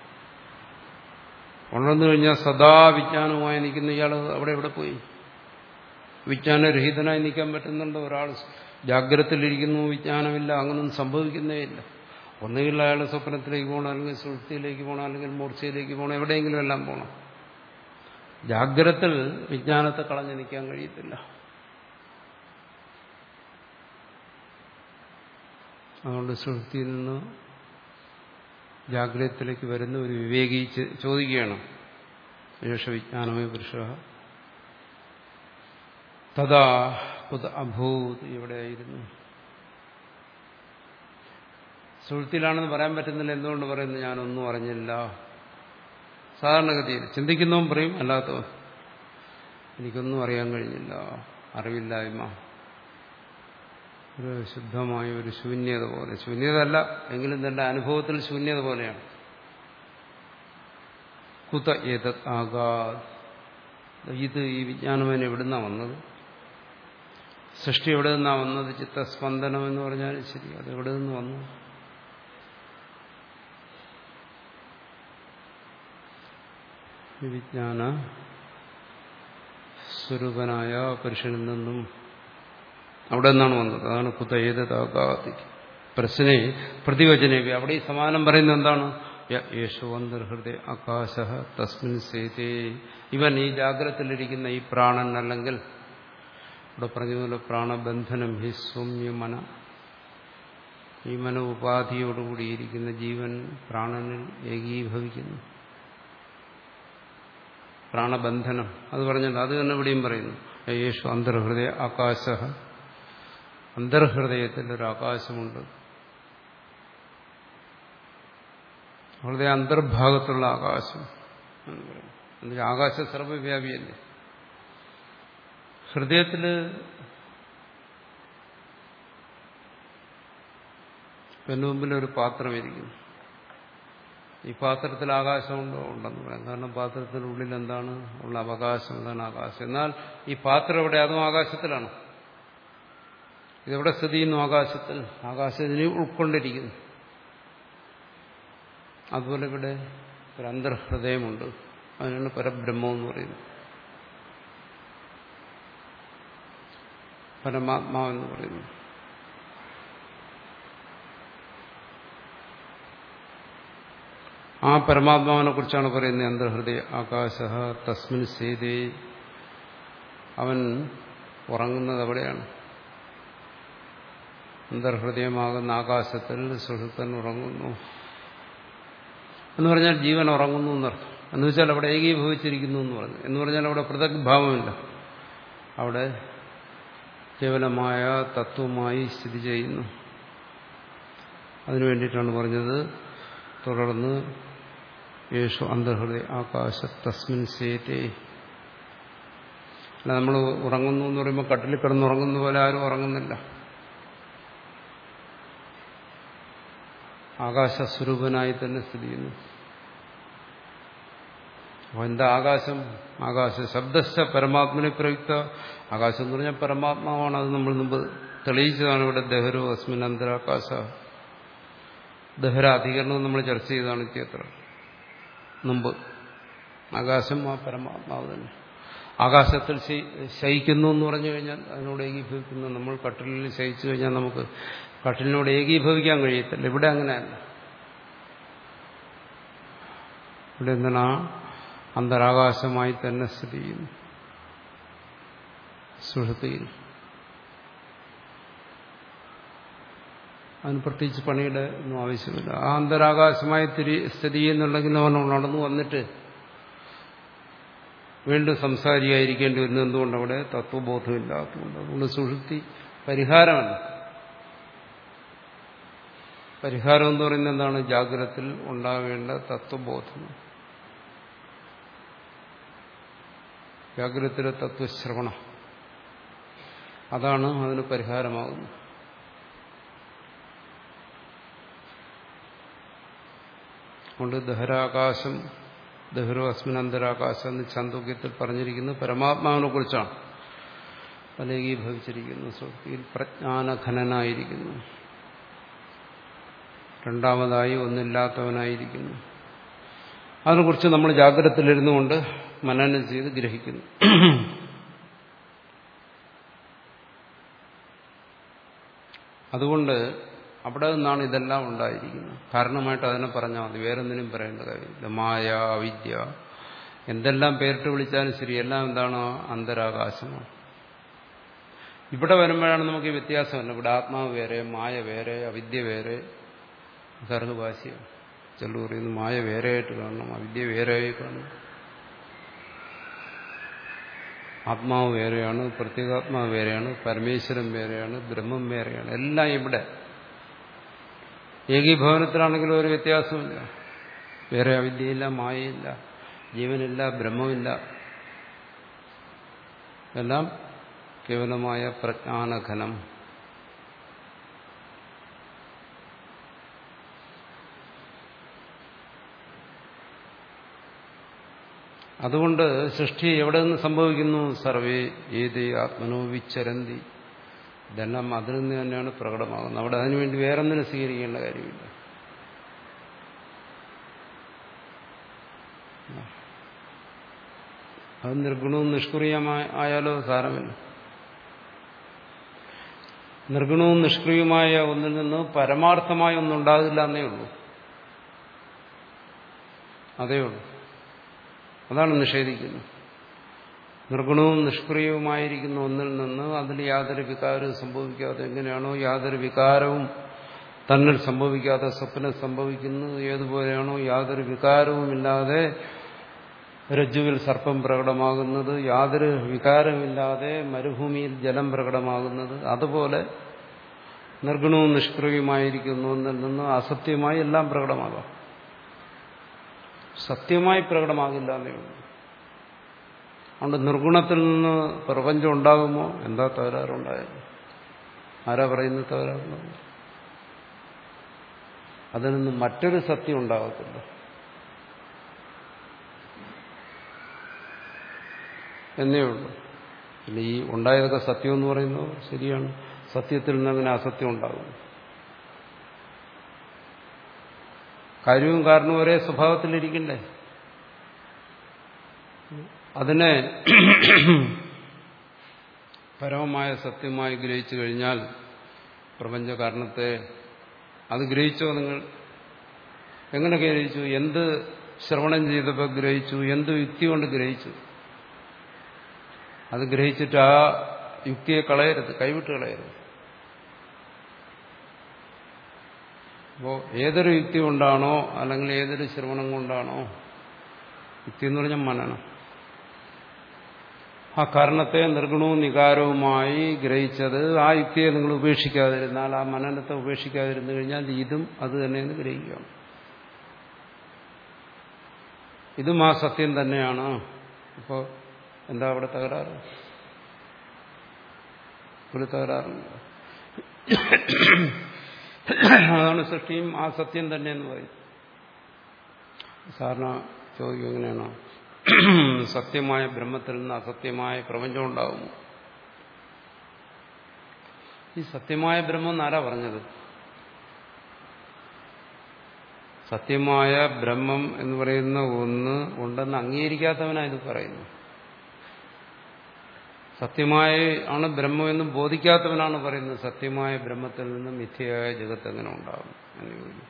ഉണർന്നു കഴിഞ്ഞാൽ സദാ വിജ്ഞാനവുമായി നിൽക്കുന്ന ഇയാൾ അവിടെ എവിടെ പോയി വിജ്ഞാനരഹിതനായി നിൽക്കാൻ പറ്റുന്നുണ്ടോ ഒരാൾ ജാഗ്രതയിലിരിക്കുന്നു വിജ്ഞാനമില്ല അങ്ങനൊന്നും സംഭവിക്കുന്നേ ഇല്ല ഒന്നുകിൽ അയാൾ സ്വപ്നത്തിലേക്ക് പോകണം അല്ലെങ്കിൽ സുഹൃത്തിയിലേക്ക് പോകണം അല്ലെങ്കിൽ മൂർച്ചയിലേക്ക് പോകണം എവിടെയെങ്കിലും എല്ലാം പോകണം ജാഗ്രതത്തിൽ വിജ്ഞാനത്തെ കളഞ്ഞു നിൽക്കാൻ കഴിയത്തില്ല അതുകൊണ്ട് സുഹൃത്തിയിൽ നിന്ന് ജാഗ്രതത്തിലേക്ക് വരുന്ന ഒരു വിവേകി ചോദിക്കുകയാണ് യേശ വിജ്ഞാനമേ പുരുഷ തഥാ കുത അഭൂത് എവിടെയായിരുന്നു സുഹൃത്തിയിലാണെന്ന് പറയാൻ പറ്റുന്നില്ല എന്തുകൊണ്ട് പറയുന്നു ഞാനൊന്നും അറിഞ്ഞില്ല സാധാരണഗതിയിൽ ചിന്തിക്കുന്നവൻ പറയും അല്ലാത്തവൻ എനിക്കൊന്നും അറിയാൻ കഴിഞ്ഞില്ല അറിവില്ലായ്മ ഒരു ശുദ്ധമായ ഒരു ശൂന്യത പോലെ ശൂന്യത അല്ല എങ്കിലും തന്റെ അനുഭവത്തിൽ ശൂന്യത പോലെയാണ് കുത ഏത് ആകാ ഇത് ഈ വിജ്ഞാനം എവിടുന്നാ വന്നത് സൃഷ്ടി എവിടെ നിന്നാ വന്നത് ചിത്തസ്പന്ദനം എന്ന് പറഞ്ഞാൽ ശരി അത് എവിടെ നിന്ന് വന്നു വിജ്ഞാന സ്വരൂപനായ പുരുഷനിൽ നിന്നും അവിടെ നിന്നാണ് വന്നത് അതാണ് കുത ഏതാകാതി പ്രശ്നെ പ്രതിവചനവി അവിടെ ഈ സമാനം പറയുന്നത് എന്താണ് യേശുവന്തർഹൃദയ ആകാശ തസ്മിൻ സേതേ ഇവൻ ഈ ജാഗ്രതയിലിരിക്കുന്ന ഈ പ്രാണൻ അല്ലെങ്കിൽ ഇവിടെ പറഞ്ഞതുപോലെ പ്രാണബന്ധനം ഹി സൗമ്യമന ഈ മന ഉപാധിയോടുകൂടിയിരിക്കുന്ന ജീവൻ പ്രാണനിൽ ഏകീഭവിക്കുന്നു പ്രാണബന്ധനം അത് പറഞ്ഞല്ലോ അത് തന്നെ ഇവിടെയും പറയുന്നു യേശു അന്തർഹൃദയ ആകാശ അന്തർഹൃദയത്തിൽ ഒരു ആകാശമുണ്ട് ഹൃദയ അന്തർഭാഗത്തുള്ള ആകാശം എന്ന് പറയും എന്നുവെച്ചാൽ ആകാശ സർവവ്യാപിയല്ലേ ഹൃദയത്തില് എന്റെ മുമ്പിൽ ഒരു പാത്രം ഇരിക്കുന്നു ഈ പാത്രത്തിൽ ആകാശമുണ്ടോ ഉണ്ടെന്ന് പറയാം കാരണം പാത്രത്തിനുള്ളിൽ എന്താണ് ഉള്ള അവകാശം എന്താണ് ആകാശം എന്നാൽ ഈ പാത്രം എവിടെ അതും ആകാശത്തിലാണ് ഇതെവിടെ സ്ഥിതി ചെയ്യുന്നു ആകാശത്തിൽ ആകാശത്തിനെ ഉൾക്കൊണ്ടിരിക്കുന്നു അതുപോലെ ഇവിടെ ഒരു അന്തർഹൃദയമുണ്ട് അതിനാണ് പരബ്രഹ്മം എന്ന് പറയുന്നത് പരമാത്മാവെന്ന് പറയുന്നു ആ പരമാത്മാവിനെ കുറിച്ചാണ് പറയുന്നത് അന്തർഹൃദയ ആകാശ തസ്മിൻ സേതേ അവൻ ഉറങ്ങുന്നത് എവിടെയാണ് അന്തർഹൃദയമാകുന്ന ആകാശത്തിൽ സുഹൃത്തൻ ഉറങ്ങുന്നു എന്ന് പറഞ്ഞാൽ ജീവൻ ഉറങ്ങുന്നു എന്നർത്ഥം എന്ന് വെച്ചാൽ അവിടെ ഏകീഭവിച്ചിരിക്കുന്നു എന്ന് പറഞ്ഞു എന്ന് പറഞ്ഞാൽ അവിടെ പൃഥക് ഭാവമില്ല അവിടെ കേവലമായ തത്വമായി സ്ഥിതി ചെയ്യുന്നു അതിനു വേണ്ടിയിട്ടാണ് പറഞ്ഞത് തുടർന്ന് യേശു അന്തർഹൃദയ ആകാശ തസ്മിൻ സേതേ അല്ല നമ്മൾ ഉറങ്ങുന്നു എന്ന് പറയുമ്പോൾ കട്ടിൽ കിടന്ന് ഉറങ്ങുന്ന പോലെ ആരും ഉറങ്ങുന്നില്ല ആകാശസ്വരൂപനായി തന്നെ സ്ഥിതി ചെയ്യുന്നു അപ്പോൾ എന്താ ആകാശം ആകാശ ശബ്ദശ പരമാത്മനെ പ്രയുക്ത ആകാശം എന്ന് പറഞ്ഞാൽ പരമാത്മാവാണ് അത് നമ്മൾ മുമ്പ് തെളിയിച്ചതാണ് ഇവിടെ ദഹരോ അസ്മിൻ അന്തരാകാശ ദഹരാധികരണം നമ്മൾ ചർച്ച ചെയ്തതാണ് ഇത്യത്ര മുമ്പ് ആകാശം ആ പരമാത്മാവ് തന്നെ ആകാശത്തിൽ ശയിക്കുന്നു എന്ന് പറഞ്ഞു കഴിഞ്ഞാൽ അതിനോട് ഏകീഭവിക്കുന്നു നമ്മൾ കട്ടിലിൽ ശയിച്ചു കഴിഞ്ഞാൽ നമുക്ക് കട്ടിലിനോട് ഏകീഭവിക്കാൻ കഴിയത്തില്ല ഇവിടെ അങ്ങനെയല്ല ഇവിടെ എന്താണ് അന്തരാകാശമായി തന്നെ സ്ഥിതി ചെയ്യുന്നു സുഹൃത്തിയിൽ അതിന് പ്രത്യേകിച്ച് പണിയുടെ ഒന്നും ആവശ്യമില്ല ആ അന്തരാകാശമായി തിരി സ്ഥിതി ചെയ്യുന്നുണ്ടെങ്കിൽ അവൻ നടന്നു വന്നിട്ട് വീണ്ടും സംസാരിയായിരിക്കേണ്ടി വരുന്നത് എന്തുകൊണ്ട് അവിടെ തത്വബോധമില്ലാത്തതുകൊണ്ട് അതുകൊണ്ട് സുഷുപ്തി പരിഹാരമല്ല പരിഹാരം എന്ന് പറയുന്നത് എന്താണ് ജാഗ്രതത്തിൽ ഉണ്ടാവേണ്ട തത്വബോധം ജാഗ്രതത്തിലെ തത്വശ്രവണം അതാണ് അതിന് പരിഹാരമാകുന്നത് അതുകൊണ്ട് ദഹരാകാശം ദഹ്റോ അസ്മിൻ അന്തരാകാശം എന്ന് ചാന്തോക്യത്തിൽ പറഞ്ഞിരിക്കുന്നത് പരമാത്മാവിനെ കുറിച്ചാണ് ഫലീഭവിച്ചിരിക്കുന്നു സുഹൃത്തിയിൽ പ്രജ്ഞാനഘനനായിരിക്കുന്നു രണ്ടാമതായി ഒന്നില്ലാത്തവനായിരിക്കുന്നു അതിനെക്കുറിച്ച് നമ്മൾ ജാഗ്രതത്തിലിരുന്നു കൊണ്ട് മനനം ചെയ്ത് ഗ്രഹിക്കുന്നു അതുകൊണ്ട് അവിടെ നിന്നാണ് ഇതെല്ലാം ഉണ്ടായിരിക്കുന്നത് കാരണമായിട്ട് അതിനെ പറഞ്ഞാൽ മതി വേറൊന്നിനും പറയേണ്ട കാര്യമില്ല മായ അവിദ്യ എന്തെല്ലാം പേരിട്ട് വിളിച്ചാലും ശരി എല്ലാം എന്താണ് അന്തരാകാശമാണ് ഇവിടെ വരുമ്പോഴാണ് നമുക്ക് ഈ വ്യത്യാസമല്ല ഇവിടെ ആത്മാവ് വേറെ മായ വേറെ അവിദ്യ വേറെ ഗർഭഭാഷ്യം ചിലർ പറയുന്നു മായ വേറെയായിട്ട് കാണണം അവിദ്യ വേറെയായി കാണണം ആത്മാവ് വേറെയാണ് പ്രത്യേകാത്മാവ് വേറെയാണ് പരമേശ്വരൻ വേറെയാണ് ബ്രഹ്മം വേറെയാണ് എല്ലാം ഇവിടെ ഏകീഭവനത്തിലാണെങ്കിലും ഒരു വ്യത്യാസമില്ല വേറെ അവിദ്യയില്ല മായയില്ല ജീവനില്ല ബ്രഹ്മമില്ല എല്ലാം കേവലമായ പ്രജ്ഞാനഘനം അതുകൊണ്ട് സൃഷ്ടി എവിടെ നിന്ന് സംഭവിക്കുന്നു സർവേ ഏത് ആത്മനോ വിച്ചരന്തി ഇതെല്ലാം അതിൽ നിന്ന് തന്നെയാണ് പ്രകടമാകുന്നത് അവിടെ അതിനുവേണ്ടി വേറൊന്നിനും സ്വീകരിക്കേണ്ട കാര്യമില്ല അത് നിർഗുണവും നിഷ്ക്രിയമായാലോ സാരമില്ല നിർഗുണവും നിഷ്ക്രിയമായ ഒന്നിൽ നിന്ന് പരമാർത്ഥമായ ഒന്നുണ്ടാകില്ല എന്നേ ഉള്ളൂ അതേ ഉള്ളൂ അതാണ് നിഷേധിക്കുന്നത് നിർഗുണവും നിഷ്ക്രിയവുമായിരിക്കുന്ന ഒന്നിൽ നിന്ന് അതിൽ യാതൊരു വികാരവും സംഭവിക്കാതെ എങ്ങനെയാണോ യാതൊരു വികാരവും തന്നിൽ സംഭവിക്കാതെ സ്വപ്നം സംഭവിക്കുന്നത് ഏതുപോലെയാണോ യാതൊരു വികാരവുമില്ലാതെ രജ്ജുവിൽ സർപ്പം പ്രകടമാകുന്നത് യാതൊരു വികാരമില്ലാതെ മരുഭൂമിയിൽ ജലം പ്രകടമാകുന്നത് അതുപോലെ നിർഗുണവും നിഷ്ക്രിയമായിരിക്കുന്ന ഒന്നിൽ നിന്ന് അസത്യമായി എല്ലാം പ്രകടമാകാം സത്യമായി പ്രകടമാകില്ല എന്നേ ഉള്ളൂ അതുകൊണ്ട് നിർഗുണത്തിൽ നിന്ന് പ്രപഞ്ചം ഉണ്ടാകുമോ എന്താ തകരാറുണ്ടായത് ആരാ പറയുന്നത് തകരാറുണ്ടാകും അതിൽ നിന്ന് മറ്റൊരു സത്യം ഉണ്ടാകത്തില്ല എന്നേ ഉള്ളൂ പിന്നെ ഈ ഉണ്ടായതൊക്കെ സത്യം എന്ന് പറയുന്നത് ശരിയാണ് സത്യത്തിൽ നിന്ന് അങ്ങനെ അസത്യം ഉണ്ടാകും കാര്യവും കാരണവും ഒരേ സ്വഭാവത്തിലിരിക്കണ്ടേ അതിനെ പരമമായ സത്യമായി ഗ്രഹിച്ചു കഴിഞ്ഞാൽ പ്രപഞ്ച കാരണത്തെ അത് ഗ്രഹിച്ചോ നിങ്ങൾ എങ്ങനെ ഗ്രഹിച്ചു എന്ത് ശ്രവണം ചെയ്തപ്പോൾ ഗ്രഹിച്ചു എന്ത് യുക്തി കൊണ്ട് ഗ്രഹിച്ചു അത് ഗ്രഹിച്ചിട്ട് ആ യുക്തിയെ കളയരുത് കൈവിട്ട് കളയരുത് അപ്പോൾ ഏതൊരു യുക്തി കൊണ്ടാണോ അല്ലെങ്കിൽ ഏതൊരു ശ്രവണം കൊണ്ടാണോ യുക്തി എന്ന് പറഞ്ഞാൽ മനനം ആ കാരണത്തെ നിർഗുണവും നികാരവുമായി ഗ്രഹിച്ചത് ആ യുക്തിയെ നിങ്ങൾ ഉപേക്ഷിക്കാതിരുന്നാൽ ആ മനനത്തെ ഉപേക്ഷിക്കാതിരുന്നു കഴിഞ്ഞാൽ ഇതും അത് തന്നെയെന്ന് ഗ്രഹിക്കാം ഇതും ആ സത്യം തന്നെയാണ് അപ്പോൾ എന്താ അവിടെ തകരാറ് ഒരു തകരാറുണ്ട് അതാണ് സൃഷ്ടിയും ആ സത്യം തന്നെ എന്ന് പറയും സാധാരണ ചോദിക്കും എങ്ങനെയാണോ സത്യമായ ബ്രഹ്മത്തിൽ നിന്ന് അസത്യമായ പ്രപഞ്ചം ഉണ്ടാകുന്നു ഈ സത്യമായ ബ്രഹ്മം എന്നാരാ പറഞ്ഞത് സത്യമായ ബ്രഹ്മം എന്ന് പറയുന്ന ഒന്ന് ഉണ്ടെന്ന് അംഗീകരിക്കാത്തവനാ ഇത് പറയുന്നു സത്യമായ ആണ് ബ്രഹ്മം എന്ന് ബോധിക്കാത്തവനാണ് പറയുന്നത് സത്യമായ ബ്രഹ്മത്തിൽ നിന്ന് മിഥ്യയായ ജഗത്ത് എങ്ങനെ ഉണ്ടാകും എന്ന് ചോദിക്കും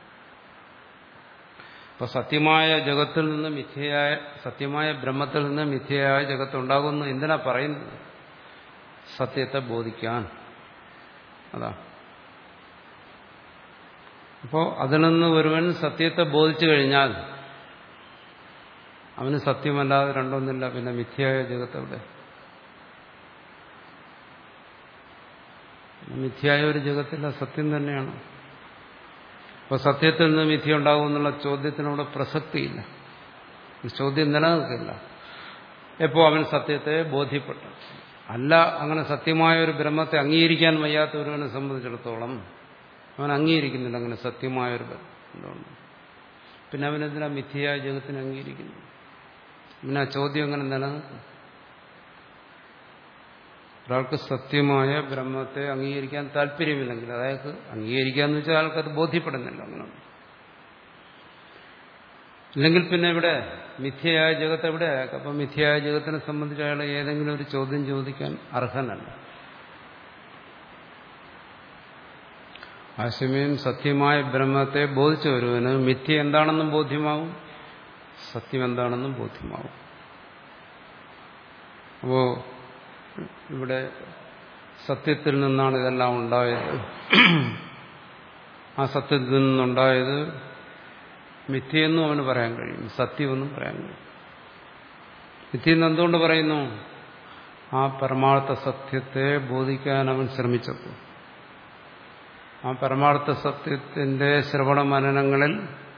അപ്പൊ സത്യമായ ജഗത്തിൽ നിന്ന് മിഥ്യയായ സത്യമായ ബ്രഹ്മത്തിൽ നിന്ന് മിഥ്യയായ ജഗത്ത് ഉണ്ടാകുന്നു എന്തിനാ പറയുന്നത് സത്യത്തെ ബോധിക്കാൻ അതാ അപ്പോൾ അതിൽ നിന്ന് ഒരുവൻ സത്യത്തെ ബോധിച്ചു കഴിഞ്ഞാൽ അവന് സത്യമല്ലാതെ രണ്ടൊന്നില്ല പിന്നെ മിഥ്യയായ ജഗത്തെവിടെ മിഥ്യയായ ഒരു ജഗത്തില്ല സത്യം തന്നെയാണ് അപ്പോൾ സത്യത്തിൽ നിന്ന് മിഥ്യ ഉണ്ടാകും എന്നുള്ള ചോദ്യത്തിനോട് പ്രസക്തിയില്ല ഈ ചോദ്യം നിലനിൽക്കില്ല എപ്പോ അവൻ സത്യത്തെ ബോധ്യപ്പെട്ടു അല്ല അങ്ങനെ സത്യമായ ഒരു ബ്രഹ്മത്തെ അംഗീകരിക്കാൻ വയ്യാത്ത ഒരുവനെ സംബന്ധിച്ചിടത്തോളം അവൻ അംഗീകരിക്കുന്നില്ല അങ്ങനെ സത്യമായ ഒരു എന്തുകൊണ്ട് പിന്നെ അവനെന്തിനാ മിഥ്യയായ ജഗത്തിനെ അംഗീകരിക്കുന്നു പിന്നെ ആ ചോദ്യം അങ്ങനെ നിലനിൽക്കും ഒരാൾക്ക് സത്യമായ ബ്രഹ്മത്തെ അംഗീകരിക്കാൻ താല്പര്യമില്ലെങ്കിൽ അതായത് അംഗീകരിക്കാന്ന് വെച്ചാൽ ആൾക്കത് ബോധ്യപ്പെടുന്നില്ല അങ്ങനെ ഇല്ലെങ്കിൽ പിന്നെ ഇവിടെ മിഥ്യയായ ജഗത്ത് എവിടെ അയാൾക്ക് അപ്പം മിഥ്യയായ ജഗത്തിനെ സംബന്ധിച്ച് അയാൾ ഏതെങ്കിലും ഒരു ചോദ്യം ചോദിക്കാൻ അർഹനല്ല ആശയമയം സത്യമായ ബ്രഹ്മത്തെ ബോധിച്ച ഒരുവന് മിഥ്യ എന്താണെന്നും ബോധ്യമാവും സത്യം എന്താണെന്നും ബോധ്യമാവും അപ്പോ ഇവിടെ സത്യത്തിൽ നിന്നാണ് ഇതെല്ലാം ഉണ്ടായത് ആ സത്യത്തിൽ നിന്നുണ്ടായത് മിഥ്യയെന്നും അവന് പറയാൻ കഴിയും സത്യമെന്നും പറയാൻ കഴിയും മിഥ്യെന്ന് എന്തുകൊണ്ട് പറയുന്നു ആ പരമാർത്ഥ സത്യത്തെ ബോധിക്കാൻ അവൻ ശ്രമിച്ചപ്പോൾ ആ പരമാർത്ഥ സത്യത്തിന്റെ ശ്രവണ മനനങ്ങളിൽ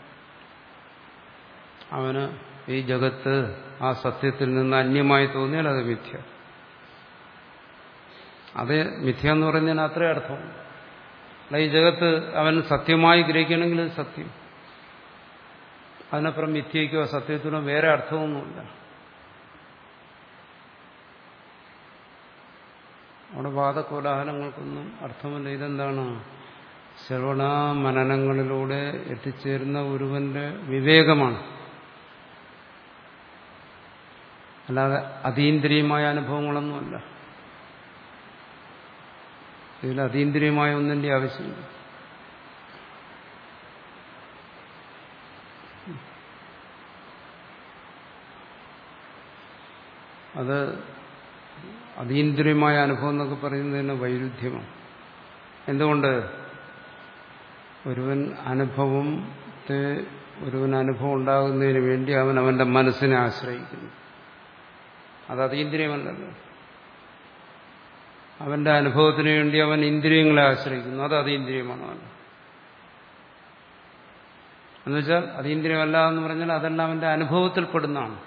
അവന് ഈ ജഗത്ത് ആ സത്യത്തിൽ നിന്ന് അന്യമായി തോന്നിയാൽ അത് മിഥ്യ അത് മിഥ്യ എന്ന് പറയുന്നതിന് അത്രേ അർത്ഥം അല്ല ഈ ജഗത്ത് അവൻ സത്യമായി ഗ്രഹിക്കണമെങ്കിൽ ഇത് സത്യം അതിനപ്പുറം മിഥ്യയ്ക്കോ സത്യത്തിനോ വേറെ അർത്ഥമൊന്നുമില്ല അവിടെ വാദകോലാഹലങ്ങൾക്കൊന്നും അർത്ഥമില്ല ഇതെന്താണ് ശ്രവണ മനനങ്ങളിലൂടെ എത്തിച്ചേരുന്ന ഒരുവന്റെ വിവേകമാണ് അല്ലാതെ അതീന്ദ്രിയമായ അനുഭവങ്ങളൊന്നുമല്ല ഇതിൽ അതീന്ദ്രിയമായ ഒന്നിന്റെ ആവശ്യമില്ല അത് അതീന്ദ്രിയമായ അനുഭവം എന്നൊക്കെ പറയുന്നതിന് വൈരുദ്ധ്യമാണ് എന്തുകൊണ്ട് ഒരുവൻ അനുഭവത്തെ ഒരുവൻ അനുഭവം ഉണ്ടാകുന്നതിന് വേണ്ടി അവൻ അവന്റെ മനസ്സിനെ ആശ്രയിക്കുന്നു അത് അതീന്ദ്രിയമല്ലല്ലോ അവന്റെ അനുഭവത്തിന് വേണ്ടി അവൻ ഇന്ദ്രിയങ്ങളെ ആശ്രയിക്കുന്നു അത് അതീന്ദ്രിയമാണ് അവൻ എന്നുവെച്ചാൽ അതീന്ദ്രിയമല്ല എന്ന് പറഞ്ഞാൽ അതെല്ലാം അവന്റെ അനുഭവത്തിൽപ്പെടുന്നതാണ്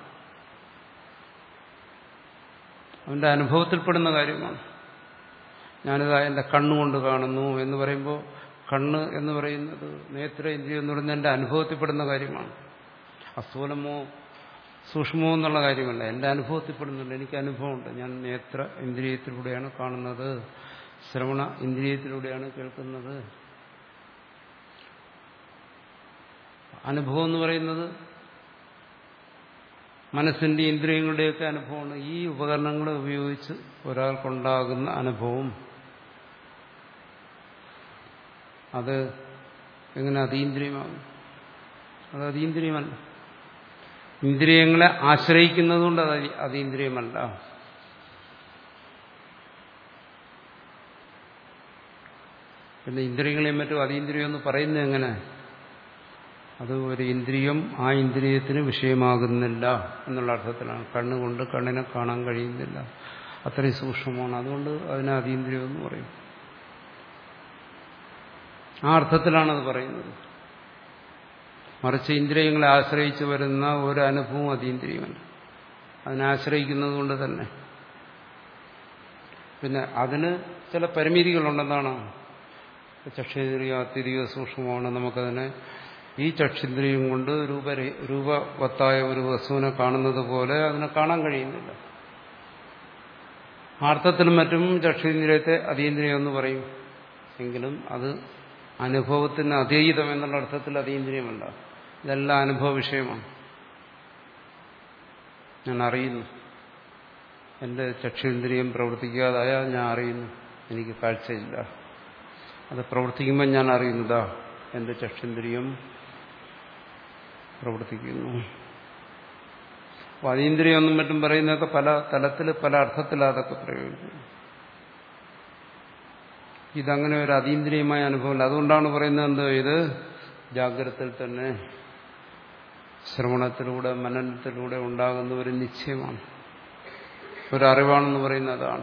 അവന്റെ അനുഭവത്തിൽപ്പെടുന്ന കാര്യമാണ് ഞാനിതാ എന്റെ കണ്ണുകൊണ്ട് കാണുന്നു എന്ന് പറയുമ്പോൾ കണ്ണ് എന്ന് പറയുന്നത് നേത്ര ഇന്ദ്രിയം എന്ന് പറയുന്നത് എന്റെ അനുഭവത്തിൽപ്പെടുന്ന കാര്യമാണ് അസ്ഥൂലമോ സൂക്ഷ്മമോ എന്നുള്ള കാര്യമല്ല എന്റെ അനുഭവത്തിൽപ്പെടുന്നുണ്ട് എനിക്ക് അനുഭവമുണ്ട് ഞാൻ നേത്ര ഇന്ദ്രിയത്തിലൂടെയാണ് കാണുന്നത് ശ്രവണ ഇന്ദ്രിയത്തിലൂടെയാണ് കേൾക്കുന്നത് അനുഭവം എന്ന് പറയുന്നത് മനസ്സിന്റെ ഇന്ദ്രിയങ്ങളുടെയൊക്കെ അനുഭവമാണ് ഈ ഉപകരണങ്ങൾ ഉപയോഗിച്ച് ഒരാൾക്കുണ്ടാകുന്ന അനുഭവം അത് എങ്ങനെ അതീന്ദ്രിയമാകും അത് അതീന്ദ്രിയമല്ല ഇന്ദ്രിയങ്ങളെ ആശ്രയിക്കുന്നതുകൊണ്ട് അത് അതീന്ദ്രിയമല്ല പിന്നെ ഇന്ദ്രിയങ്ങളെയും മറ്റും അതീന്ദ്രിയം എന്ന് പറയുന്നത് എങ്ങനെ അത് ഒരു ഇന്ദ്രിയം ആ ഇന്ദ്രിയത്തിന് വിഷയമാകുന്നില്ല എന്നുള്ള അർത്ഥത്തിലാണ് കണ്ണുകൊണ്ട് കണ്ണിനെ കാണാൻ കഴിയുന്നില്ല അത്രയും സൂക്ഷ്മമാണ് അതുകൊണ്ട് അതിനെ അതീന്ദ്രിയം എന്ന് പറയും ആ അർത്ഥത്തിലാണ് അത് പറയുന്നത് മറിച്ച് ഇന്ദ്രിയങ്ങളെ ആശ്രയിച്ച് വരുന്ന ഒരു അനുഭവം അതീന്ദ്രിയമല്ല അതിനെ ആശ്രയിക്കുന്നത് കൊണ്ട് തന്നെ പിന്നെ അതിന് ചില പരിമിതികളുണ്ടെന്നാണ് ചക്ഷേന്ദ്രിയ അത്യധിക സൂക്ഷ്മമാണ് നമുക്കതിനെ ഈ ചക്ഷേന്ദ്രിയം കൊണ്ട് രൂപ രൂപവത്തായ ഒരു വസ്തുവിനെ കാണുന്നത് പോലെ അതിനെ കാണാൻ കഴിയുന്നില്ല അർത്ഥത്തിലും മറ്റും ചക്ഷേന്ദ്രിയത്തെ അതീന്ദ്രിയം എന്ന് പറയും എങ്കിലും അത് അനുഭവത്തിന് അതീതം എന്നുള്ള അർത്ഥത്തിൽ അതീന്ദ്രിയമല്ല ഇതെല്ലാം അനുഭവ വിഷയമാണ് ഞാൻ അറിയുന്നു എന്റെ ചക്ഷേന്ദ്രിയം പ്രവർത്തിക്കാതായാൽ ഞാൻ അറിയുന്നു എനിക്ക് കാഴ്ചയില്ല അത് പ്രവർത്തിക്കുമ്പോൾ ഞാൻ അറിയുന്നതാ എന്റെ ചക്ഷേന്ദ്രിയം പ്രവർത്തിക്കുന്നു അപ്പോൾ അതീന്ദ്രിയം എന്നും മറ്റും പറയുന്നതൊക്കെ പല തലത്തിൽ പല അർത്ഥത്തിലാണ് അതൊക്കെ പ്രയോഗിക്കുന്നത് ഇതങ്ങനെ ഒരു അതീന്ദ്രിയമായ അനുഭവമല്ല അതുകൊണ്ടാണ് പറയുന്നത് എന്ത് ഇത് ജാഗ്രതയിൽ തന്നെ ശ്രവണത്തിലൂടെ മനനത്തിലൂടെ ഉണ്ടാകുന്ന ഒരു നിശ്ചയമാണ് ഒരറിവാണെന്ന് പറയുന്നതാണ്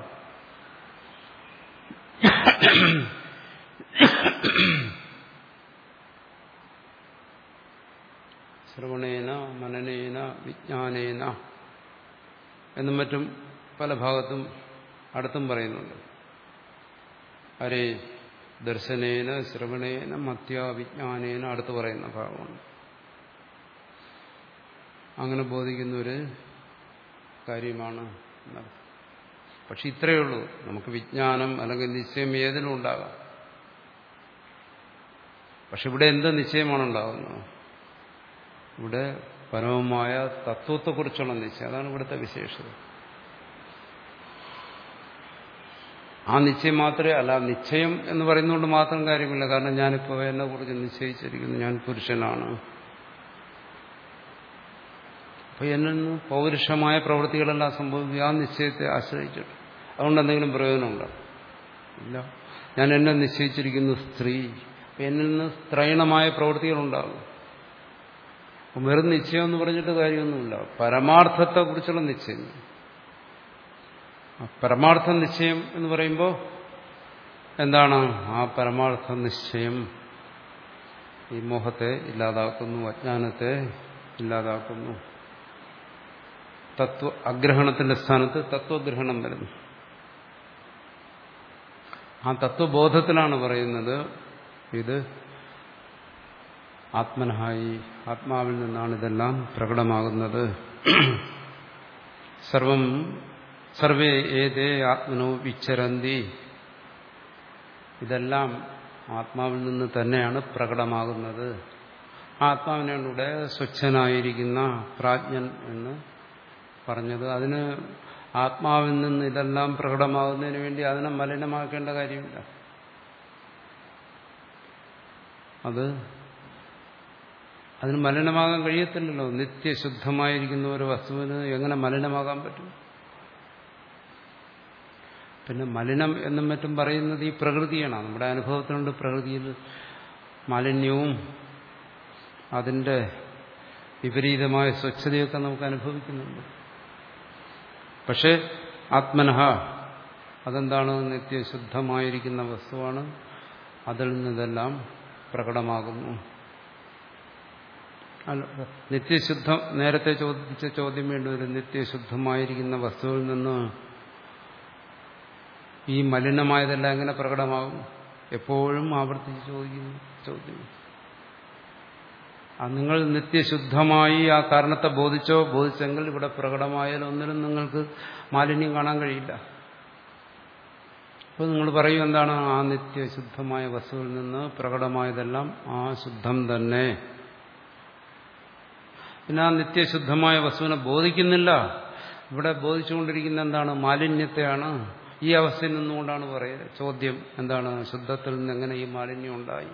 ശ്രവണേന മനനേന വിജ്ഞാനേന എന്നും മറ്റും പല ഭാഗത്തും അടുത്തും പറയുന്നുണ്ട് അരേ ദർശനേന ശ്രവണേന മത്യാവിജ്ഞാനേന അടുത്ത് പറയുന്ന ഭാഗമാണ് അങ്ങനെ ബോധിക്കുന്ന ഒരു കാര്യമാണ് എന്നർത്ഥം പക്ഷെ ഇത്രയേ ഉള്ളൂ നമുക്ക് വിജ്ഞാനം അല്ലെങ്കിൽ നിശ്ചയം ഏതിലും ഉണ്ടാകാം പക്ഷെ ഇവിടെ എന്ത് നിശ്ചയമാണ് ഉണ്ടാകുന്നത് ഇവിടെ പരമമായ തത്വത്തെക്കുറിച്ചുള്ള നിശ്ചയം അതാണ് ഇവിടുത്തെ വിശേഷത ആ നിശ്ചയം മാത്രമേ അല്ല നിശ്ചയം എന്ന് പറയുന്നതുകൊണ്ട് മാത്രം കാര്യമില്ല കാരണം ഞാനിപ്പോൾ എന്നെ കുറിച്ച് നിശ്ചയിച്ചിരിക്കുന്നു ഞാൻ പുരുഷനാണ് അപ്പൊ എന്നിൽ നിന്ന് പൗരുഷമായ പ്രവൃത്തികളെല്ലാം സംഭവിക്കുക ആ നിശ്ചയത്തെ ആശ്രയിച്ചിട്ട് അതുകൊണ്ട് എന്തെങ്കിലും പ്രയോജനമുണ്ടോ ഇല്ല ഞാൻ എന്നെ നിശ്ചയിച്ചിരിക്കുന്നു സ്ത്രീ അപ്പൊ എന്നിൽ നിന്ന് സ്ത്രൈണമായ പ്രവൃത്തികളുണ്ടാകും അപ്പം വെറും നിശ്ചയം എന്ന് പറഞ്ഞിട്ട് കാര്യമൊന്നുമില്ല പരമാർത്ഥത്തെക്കുറിച്ചുള്ള നിശ്ചയം പരമാർത്ഥ നിശ്ചയം എന്ന് പറയുമ്പോൾ എന്താണ് ആ പരമാർത്ഥ നിശ്ചയം ഈ മോഹത്തെ ഇല്ലാതാക്കുന്നു അജ്ഞാനത്തെ ഇല്ലാതാക്കുന്നു തത്വ അഗ്രഹണത്തിന്റെ സ്ഥാനത്ത് തത്വഗ്രഹണം വരുന്നു ആ തത്വബോധത്തിലാണ് പറയുന്നത് ഇത് ആത്മനഹായി ആത്മാവിൽ നിന്നാണ് ഇതെല്ലാം പ്രകടമാകുന്നത് സർവം സർവേ ഏതേ ആത്മനോ വിച്ചരന്തി ഇതെല്ലാം ആത്മാവിൽ നിന്ന് തന്നെയാണ് പ്രകടമാകുന്നത് ആത്മാവിനാണ് ഇവിടെ സ്വച്ഛനായിരിക്കുന്ന പ്രാജ്ഞൻ എന്ന് പറഞ്ഞത് അതിന് ആത്മാവിൽ നിന്ന് ഇതെല്ലാം പ്രകടമാകുന്നതിന് വേണ്ടി അതിനെ മലിനമാക്കേണ്ട കാര്യമില്ല അത് അതിന് മലിനമാകാൻ കഴിയത്തില്ലല്ലോ നിത്യശുദ്ധമായിരിക്കുന്ന ഒരു വസ്തുവിന് എങ്ങനെ മലിനമാകാൻ പറ്റും പിന്നെ മലിനം എന്നും മറ്റും പറയുന്നത് ഈ പ്രകൃതിയാണ് നമ്മുടെ അനുഭവത്തിനുണ്ട് പ്രകൃതിയിൽ മാലിന്യവും അതിൻ്റെ വിപരീതമായ സ്വച്ഛതയൊക്കെ നമുക്ക് അനുഭവിക്കുന്നുണ്ട് പക്ഷേ ആത്മനഹ അതെന്താണ് നിത്യശുദ്ധമായിരിക്കുന്ന വസ്തുവാണ് അതിൽ നിന്നെല്ലാം പ്രകടമാകുന്നു നിത്യശുദ്ധം നേരത്തെ ചോദിച്ച ചോദ്യം വേണ്ടി വരും നിത്യശുദ്ധമായിരിക്കുന്ന വസ്തുവിൽ നിന്ന് ഈ മലിനമായതെല്ലാം എങ്ങനെ പ്രകടമാകും എപ്പോഴും ആവർത്തിച്ച് ചോദിക്കുന്നു ചോദ്യം ആ നിങ്ങൾ നിത്യശുദ്ധമായി ആ കാരണത്തെ ബോധിച്ചോ ബോധിച്ചെങ്കിൽ ഇവിടെ പ്രകടമായാലും ഒന്നിനും നിങ്ങൾക്ക് മാലിന്യം കാണാൻ കഴിയില്ല അപ്പോൾ നിങ്ങൾ പറയും എന്താണ് ആ നിത്യശുദ്ധമായ വസ്തുവിൽ നിന്ന് പ്രകടമായതെല്ലാം ആ ശുദ്ധം തന്നെ പിന്നെ ആ നിത്യശുദ്ധമായ വസ്തുവിനെ ബോധിക്കുന്നില്ല ഇവിടെ ബോധിച്ചുകൊണ്ടിരിക്കുന്ന എന്താണ് മാലിന്യത്തെയാണ് ഈ അവസ്ഥയിൽ നിന്നുകൊണ്ടാണ് പറയുന്നത് ചോദ്യം എന്താണ് ശുദ്ധത്തിൽ നിന്ന് എങ്ങനെ ഈ മാലിന്യം ഉണ്ടായി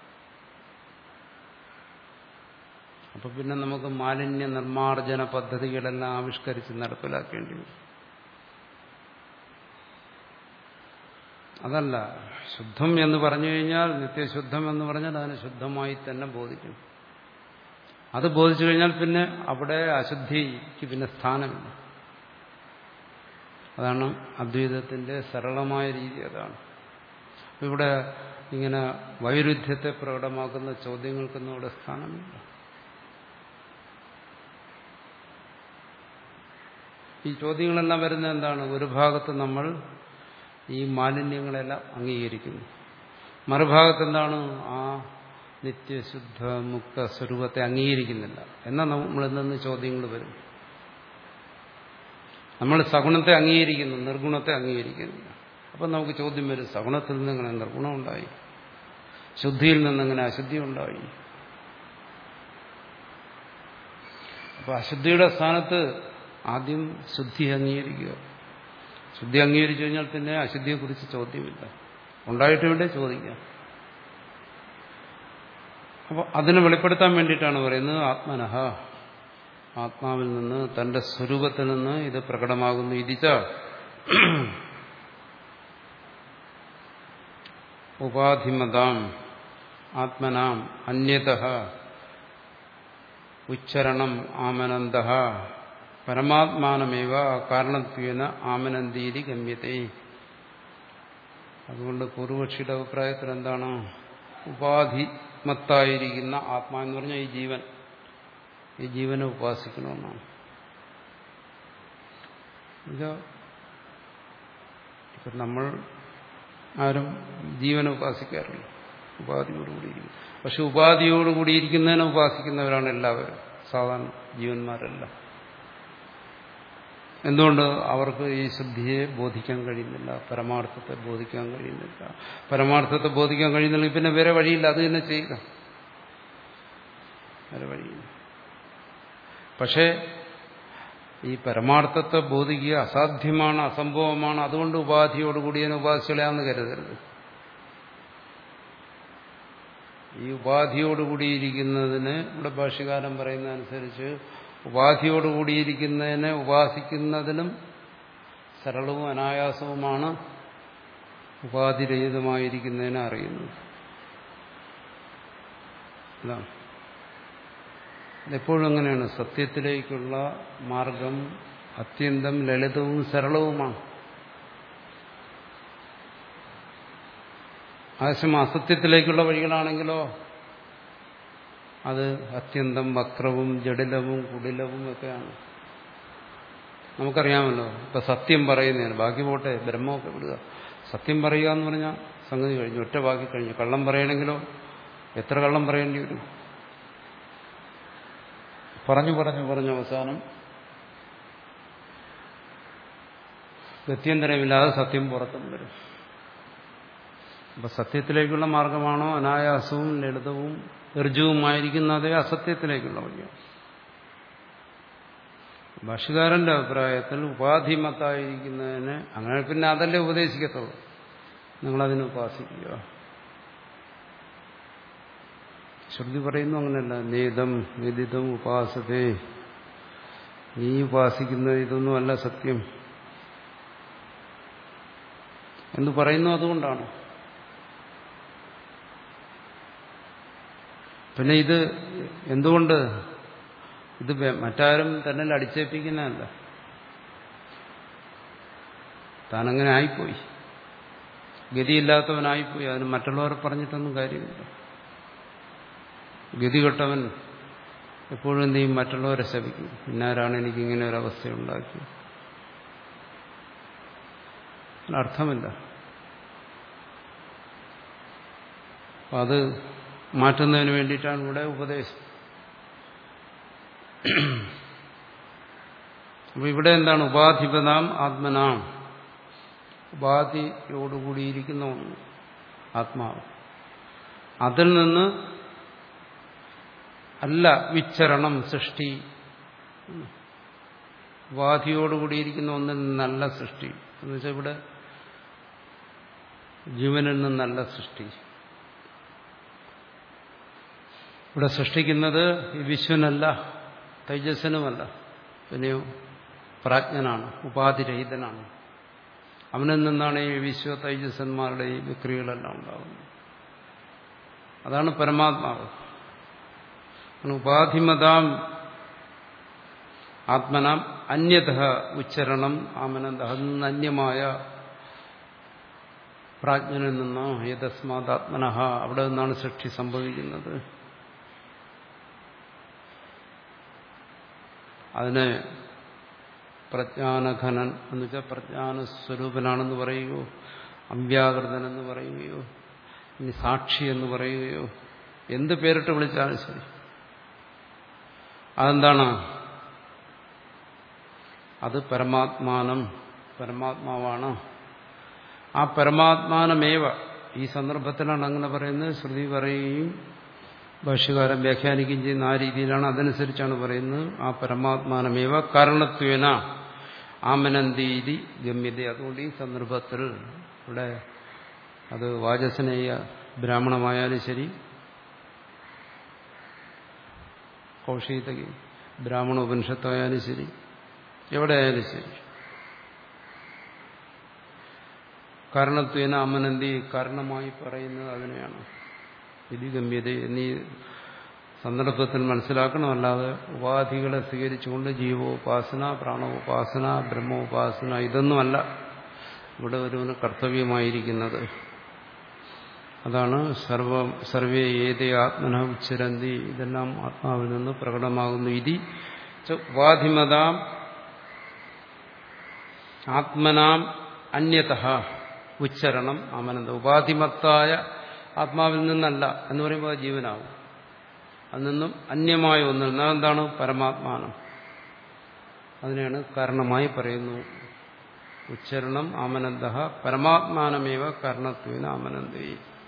അപ്പൊ പിന്നെ നമുക്ക് മാലിന്യ നിർമ്മാർജ്ജന പദ്ധതികളെല്ലാം ആവിഷ്കരിച്ച് നടപ്പിലാക്കേണ്ടി വരും അതല്ല ശുദ്ധം എന്ന് പറഞ്ഞു കഴിഞ്ഞാൽ നിത്യശുദ്ധം എന്ന് പറഞ്ഞാൽ അതിനെ ശുദ്ധമായി തന്നെ ബോധിക്കും അത് ബോധിച്ചു കഴിഞ്ഞാൽ പിന്നെ അവിടെ അശുദ്ധിക്ക് പിന്നെ സ്ഥാനമില്ല അതാണ് അദ്വൈതത്തിന്റെ സരളമായ രീതി അതാണ് ഇവിടെ ഇങ്ങനെ വൈരുദ്ധ്യത്തെ പ്രകടമാക്കുന്ന ചോദ്യങ്ങൾക്കൊന്നും അവിടെ സ്ഥാനമില്ല ഈ ചോദ്യങ്ങളെല്ലാം വരുന്നത് എന്താണ് ഒരു ഭാഗത്ത് നമ്മൾ ഈ മാലിന്യങ്ങളെല്ലാം അംഗീകരിക്കുന്നു മറുഭാഗത്ത് എന്താണ് ആ നിത്യശുദ്ധ മുക്ത സ്വരൂപത്തെ അംഗീകരിക്കുന്നില്ല എന്നാൽ നമ്മൾ എന്തെന്ന് ചോദ്യങ്ങൾ വരും നമ്മൾ സഗുണത്തെ അംഗീകരിക്കുന്നു നിർഗുണത്തെ അംഗീകരിക്കുന്നില്ല അപ്പം നമുക്ക് ചോദ്യം വരും സഗുണത്തിൽ നിന്ന് എങ്ങനെ നിർഗുണം ഉണ്ടായി ശുദ്ധിയിൽ നിന്നെങ്ങനെ അശുദ്ധി ഉണ്ടായി അപ്പൊ അശുദ്ധിയുടെ സ്ഥാനത്ത് ആദ്യം ശുദ്ധി അംഗീകരിക്കുക ശുദ്ധി അംഗീകരിച്ചു കഴിഞ്ഞാൽ പിന്നെ അശുദ്ധിയെക്കുറിച്ച് ചോദ്യമില്ല ഉണ്ടായിട്ട് വേണ്ടേ ചോദിക്കാം അപ്പോൾ അതിനെ വെളിപ്പെടുത്താൻ വേണ്ടിയിട്ടാണ് പറയുന്നത് ആത്മനഹ ആത്മാവിൽ നിന്ന് തന്റെ സ്വരൂപത്തിൽ നിന്ന് ഇത് പ്രകടമാകുന്നു ഇതിച്ച ഉപാധിമതാം ആത്മനാം അന്യത ഉച്ചരണം ആമനന്ദ പരമാത്മാനമേവ കാരണത്വേന ആമനന്ദീതി ഗമ്യത്തെ അതുകൊണ്ട് പൂർവപക്ഷിയുടെ അഭിപ്രായത്തിൽ എന്താണ് ഉപാധിമത്തായിരിക്കുന്ന ആത്മാ എന്ന് പറഞ്ഞാൽ ഈ ജീവൻ ഈ ജീവനെ ഉപാസിക്കണമെന്നാണ് ഇപ്പം നമ്മൾ ആരും ജീവനെ ഉപാസിക്കാറില്ല ഉപാധിയോടുകൂടിയിരിക്കും പക്ഷെ ഉപാധിയോടുകൂടിയിരിക്കുന്നതിനെ ഉപാസിക്കുന്നവരാണ് എല്ലാവരും സാധാരണ ജീവന്മാരെല്ലാം എന്തുകൊണ്ട് അവർക്ക് ഈ ശുദ്ധിയെ ബോധിക്കാൻ കഴിയുന്നില്ല പരമാർത്ഥത്തെ ബോധിക്കാൻ കഴിയുന്നില്ല പരമാർത്ഥത്തെ ബോധിക്കാൻ കഴിയുന്നില്ലെങ്കിൽ പിന്നെ വേറെ വഴിയില്ല അത് തന്നെ ചെയ്യുക വേറെ വഴിയില്ല പക്ഷേ ഈ പരമാർത്ഥത്തെ ബോധിക്കുക അസാധ്യമാണ് അസംഭവമാണ് അതുകൊണ്ട് ഉപാധിയോടുകൂടി അതിനെ ഉപാസിച്ചളയാന്ന് കരുതരുത് ഈ ഉപാധിയോടുകൂടിയിരിക്കുന്നതിന് ഇവിടെ ഭാഷ്യകാലം പറയുന്നതനുസരിച്ച് ഉപാധിയോടുകൂടിയിരിക്കുന്നതിനെ ഉപാസിക്കുന്നതിനും സരളവും അനായാസവുമാണ് ഉപാധിരഹിതമായിരിക്കുന്നതിനെ അറിയുന്നത് അതാണ് എപ്പോഴും അങ്ങനെയാണ് സത്യത്തിലേക്കുള്ള മാർഗം അത്യന്തം ലളിതവും സരളവുമാണ് ആവശ്യം അസത്യത്തിലേക്കുള്ള വഴികളാണെങ്കിലോ അത് അത്യന്തം വക്രവും ജടിലവും കുടിലവും ഒക്കെയാണ് നമുക്കറിയാമല്ലോ ഇപ്പൊ സത്യം പറയുന്നതാണ് ബാക്കി പോട്ടെ ബ്രഹ്മമൊക്കെ വിടുക സത്യം പറയുക എന്ന് പറഞ്ഞാൽ സംഗതി കഴിഞ്ഞു ഒറ്റ ബാക്കി കഴിഞ്ഞു കള്ളം പറയണമെങ്കിലോ എത്ര കള്ളം പറയേണ്ടി വരും പറഞ്ഞു പറഞ്ഞു പറഞ്ഞു അവസാനം ഗത്യന്തരമില്ലാതെ സത്യം പുറത്തും വരും അപ്പൊ സത്യത്തിലേക്കുള്ള മാർഗമാണോ അനായാസവും ലളിതവും ഋജുവുമായിരിക്കുന്നതേ അസത്യത്തിലേക്കുള്ള വഴിയാണ് ഭാഷകാരന്റെ അഭിപ്രായത്തിൽ ഉപാധിമത്തായിരിക്കുന്നതിന് അങ്ങനെ പിന്നെ അതല്ലേ ഉപദേശിക്കത്തുള്ളൂ നിങ്ങളതിനെ ഉപാസിക്കുക ശ്രുതി പറയുന്നു അങ്ങനെയല്ല നേതം നിതിതം ഉപാസതേ നീ ഉപാസിക്കുന്ന ഇതൊന്നുമല്ല സത്യം എന്ന് പറയുന്നു അതുകൊണ്ടാണ് പിന്നെ ഇത് എന്തുകൊണ്ട് ഇത് മറ്റാരും തന്നെ അടിച്ചേൽപ്പിക്കുന്നതല്ല താനങ്ങനെ ആയിപ്പോയി ഗതിയില്ലാത്തവനായിപ്പോയി അതിന് മറ്റുള്ളവർ പറഞ്ഞിട്ടൊന്നും കാര്യമില്ല ഗതികെട്ടവൻ എപ്പോഴും എന്ത് ചെയ്യും മറ്റുള്ളവരെ ശപിക്കും പിന്നാരാണ് എനിക്കിങ്ങനെ ഒരു അവസ്ഥ ഉണ്ടാക്കി അർത്ഥമില്ല അപ്പം അത് മാറ്റുന്നതിന് വേണ്ടിയിട്ടാണ് ഇവിടെ ഉപദേശം അപ്പൊ ഇവിടെ എന്താണ് ഉപാധിപതാം ആത്മനാം ഉപാധിയോടുകൂടിയിരിക്കുന്ന ഒന്ന് ആത്മാവ് അതിൽ നിന്ന് അല്ല വിച്ചരണം സൃഷ്ടി ഉപാധിയോടുകൂടിയിരിക്കുന്ന ഒന്നിൽ നിന്നല്ല സൃഷ്ടി എന്ന് വെച്ചാൽ ഇവിടെ ജീവനിൽ നിന്നല്ല സൃഷ്ടി ഇവിടെ സൃഷ്ടിക്കുന്നത് ഈ വിശ്വനല്ല തൈജസ്സനുമല്ല പിന്നെയോ പ്രാജ്ഞനാണ് ഉപാധിരഹിതനാണ് അവനിൽ നിന്നാണ് ഈ വിശ്വ തൈജസ്സന്മാരുടെ ഈ വിക്രികളെല്ലാം ഉണ്ടാകുന്നത് അതാണ് പരമാത്മാവ് ഉപാധിമതാം ആത്മനാം അന്യത ഉച്ചരണം ആമനന്ദ അതിൽ നിന്ന് അന്യമായ പ്രാജ്ഞനിൽ നിന്ന് യഥസ്മാതാത്മന അവിടെ നിന്നാണ് സൃഷ്ടി സംഭവിക്കുന്നത് അതിനെ പ്രജ്ഞാനഘനൻ എന്ന് വെച്ചാൽ പ്രജ്ഞാനസ്വരൂപനാണെന്ന് പറയുകയോ അവ്യാകൃതനെന്ന് പറയുകയോ ഇനി സാക്ഷി എന്ന് പറയുകയോ എന്ത് പേരിട്ട് വിളിച്ചാലും ശരി അതെന്താണ് അത് പരമാത്മാനം പരമാത്മാവാണ് ആ പരമാത്മാനമേവ ഈ സന്ദർഭത്തിലാണ് അങ്ങനെ പറയുന്നത് ശ്രുതി പറയുകയും ഭാഷ്യകാരൻ വ്യാഖ്യാനിക്കുകയും ചെയ്യുന്ന ആ രീതിയിലാണ് അതനുസരിച്ചാണ് പറയുന്നത് ആ പരമാത്മാനമേവ കാരണത്വേന ആമനന്തീതി ഗമ്യത അതുകൊണ്ട് ഈ സന്ദർഭത്തിൽ ഇവിടെ അത് വാചസനേയ ബ്രാഹ്മണമായാലും ശരി കൗശീതകി ബ്രാഹ്മണ ഉപനിഷത്തായാലും ശരി എവിടെയായാലും ശരി കാരണത്വേന അമനന്തി കാരണമായി പറയുന്നത് അതിനെയാണ് വിധിഗമ്യത എന്നീ സന്ദർഭത്തിൽ മനസ്സിലാക്കണം അല്ലാതെ ഉപാധികളെ സ്വീകരിച്ചുകൊണ്ട് ജീവോപാസന പ്രാണോപാസന ബ്രഹ്മോപാസന ഇതൊന്നുമല്ല ഇവിടെ ഒരുവന് കർത്തവ്യമായിരിക്കുന്നത് അതാണ് സർവ സർവേ ഏതേ ആത്മന ഉച്ചരന്തി ഇതെല്ലാം ആത്മാവിൽ നിന്ന് പ്രകടമാകുന്നു ഇതി ഉപാധിമതാം ആത്മനാം അന്യത ഉച്ചരണം അമനന്ത ഉപാധിമത്തായ ആത്മാവിൽ നിന്നല്ല എന്ന് പറയുമ്പോൾ ജീവനാവും അതിൽ നിന്നും അന്യമായ ഒന്നിൽ നിന്ന് അതെന്താണ് പരമാത്മാനം അതിനെയാണ് കാരണമായി പറയുന്നു ഉച്ചരണം ആമനന്ദ പരമാത്മാനമേവ കാരണത്വേന ആമനന്ദി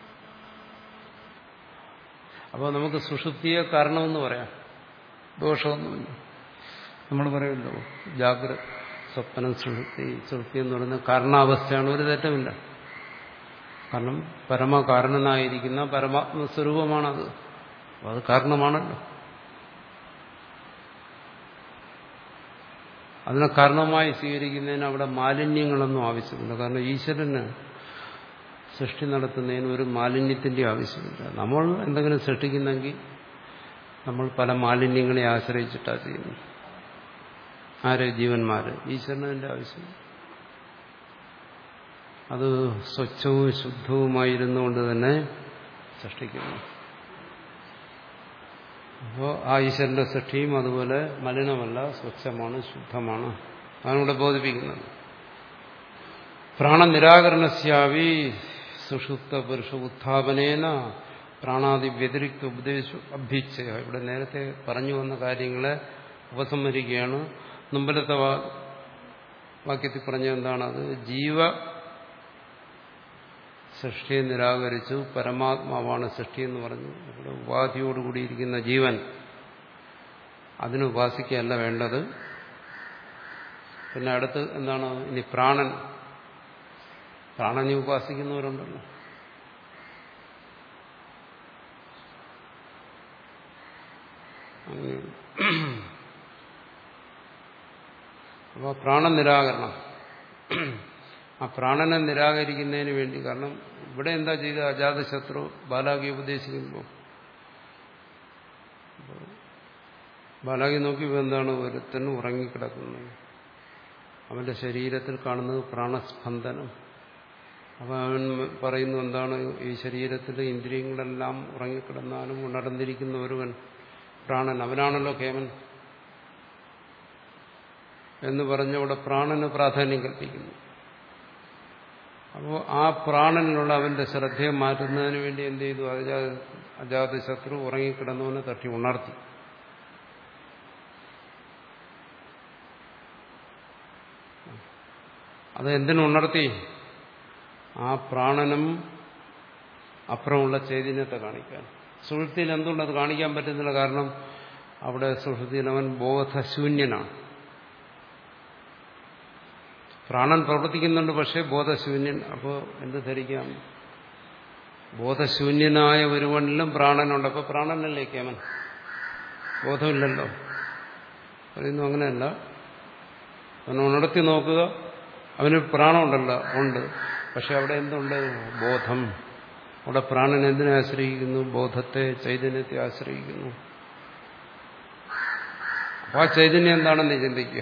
അപ്പോൾ നമുക്ക് സുഷുപ്തിയെ കാരണമെന്ന് പറയാം ദോഷമൊന്നുമില്ല നമ്മൾ പറയുമല്ലോ ജാഗ്രത സ്വപ്നം സുഷുപ്തി സുഷുപ്തി എന്ന് പറയുന്നത് കാരണാവസ്ഥയാണ് ഒരു തെറ്റമില്ല കാരണം പരമകാരണനായിരിക്കുന്ന പരമാത്മസ്വരൂപമാണത് അപ്പോൾ അത് കാരണമാണല്ലോ അതിനെ കാരണമായി സ്വീകരിക്കുന്നതിന് അവിടെ മാലിന്യങ്ങളൊന്നും ആവശ്യമില്ല കാരണം ഈശ്വരന് സൃഷ്ടി നടത്തുന്നതിന് ഒരു മാലിന്യത്തിന്റെ ആവശ്യമില്ല നമ്മൾ എന്തെങ്കിലും സൃഷ്ടിക്കുന്നെങ്കിൽ നമ്മൾ പല മാലിന്യങ്ങളെ ആശ്രയിച്ചിട്ടാണ് ചെയ്യുന്നത് ആര് ജീവന്മാര് ഈശ്വരന് അതിന്റെ ആവശ്യം അത് സ്വച്ഛവും ശുദ്ധവുമായിരുന്നുകൊണ്ട് തന്നെ സൃഷ്ടിക്കുന്നു അപ്പോൾ ആ ഈശ്വരന്റെ സൃഷ്ടിയും അതുപോലെ മലിനമല്ല സ്വച്ഛമാണ് ശുദ്ധമാണ് അതാണ് ഇവിടെ ബോധിപ്പിക്കുന്നത് പ്രാണനിരാകരണസ്യാവി സുഷുപ്ത പുരുഷ ഉത്ഥാപനേന പ്രാണാദി വ്യതിരിക്ത ഉപദേശ അഭ്യച്ഛയ ഇവിടെ നേരത്തെ പറഞ്ഞു വന്ന കാര്യങ്ങളെ ഉപസംഹരിക്കുകയാണ് മുമ്പിലത്തെ വാക്യത്തിൽ പറഞ്ഞ എന്താണത് ജീവ സൃഷ്ടിയെ നിരാകരിച്ചു പരമാത്മാവാണ് സൃഷ്ടി എന്ന് പറഞ്ഞു ഇവിടെ ഉപാധിയോടുകൂടിയിരിക്കുന്ന ജീവൻ അതിന് ഉപാസിക്കുകയല്ല വേണ്ടത് പിന്നെ അടുത്ത് എന്താണ് ഇനി പ്രാണൻ പ്രാണനെ ഉപാസിക്കുന്നവരുണ്ടല്ലോ അങ്ങനെ അപ്പോൾ പ്രാണൻ നിരാകരണം ആ പ്രാണനെ നിരാകരിക്കുന്നതിന് വേണ്ടി കാരണം ഇവിടെ എന്താ ചെയ്ത അജാതശത്രു ബാലാകി ഉപദേശിക്കുമ്പോൾ ബാലാകി നോക്കിയപ്പോൾ എന്താണ് ഒരുത്തന് ഉറങ്ങിക്കിടക്കുന്നത് അവന്റെ ശരീരത്തിൽ കാണുന്നത് പ്രാണസ്പന്ദനം അപ്പം അവൻ പറയുന്നു എന്താണ് ഈ ശരീരത്തിൽ ഇന്ദ്രിയങ്ങളെല്ലാം ഉറങ്ങിക്കിടന്നാലും ഉണർന്നിരിക്കുന്ന ഒരുവൻ പ്രാണൻ അവനാണല്ലോ കേമൻ എന്ന് പറഞ്ഞവിടെ പ്രാണന് പ്രാധാന്യം കൽപ്പിക്കുന്നു അപ്പോൾ ആ പ്രാണനിലുള്ള അവന്റെ ശ്രദ്ധയെ മാറ്റുന്നതിന് വേണ്ടി എന്ത് ചെയ്തു അജാത അജാതശത്രു ഉറങ്ങിക്കിടന്നവനെ തട്ടി ഉണർത്തി അത് എന്തിനുണർത്തി ആ പ്രാണനും അപ്പുറമുള്ള ചൈതന്യത്തെ കാണിക്കാൻ സുഹൃത്തിയിൽ എന്തുകൊണ്ട് അത് കാണിക്കാൻ പറ്റുന്നില്ല കാരണം അവിടെ സുഹൃത്തിയിൽ അവൻ ബോധശൂന്യനാണ് പ്രാണൻ പ്രവർത്തിക്കുന്നുണ്ട് പക്ഷേ ബോധശൂന്യൻ അപ്പോൾ എന്ത് ധരിക്കാം ബോധശൂന്യനായ ഒരുവനിലും പ്രാണനുണ്ട് അപ്പോൾ പ്രാണനല്ലേ കേമൻ ബോധമില്ലല്ലോ പറയുന്നു അങ്ങനെയല്ല അവൻ ഉണർത്തി നോക്കുക അവന് പ്രാണമുണ്ടല്ലോ ഉണ്ട് പക്ഷെ അവിടെ എന്തുണ്ട് ബോധം അവിടെ പ്രാണൻ എന്തിനെ ആശ്രയിക്കുന്നു ബോധത്തെ ചൈതന്യത്തെ ആശ്രയിക്കുന്നു അപ്പോൾ ആ ചൈതന്യം എന്താണെന്ന് ചിന്തിക്കുക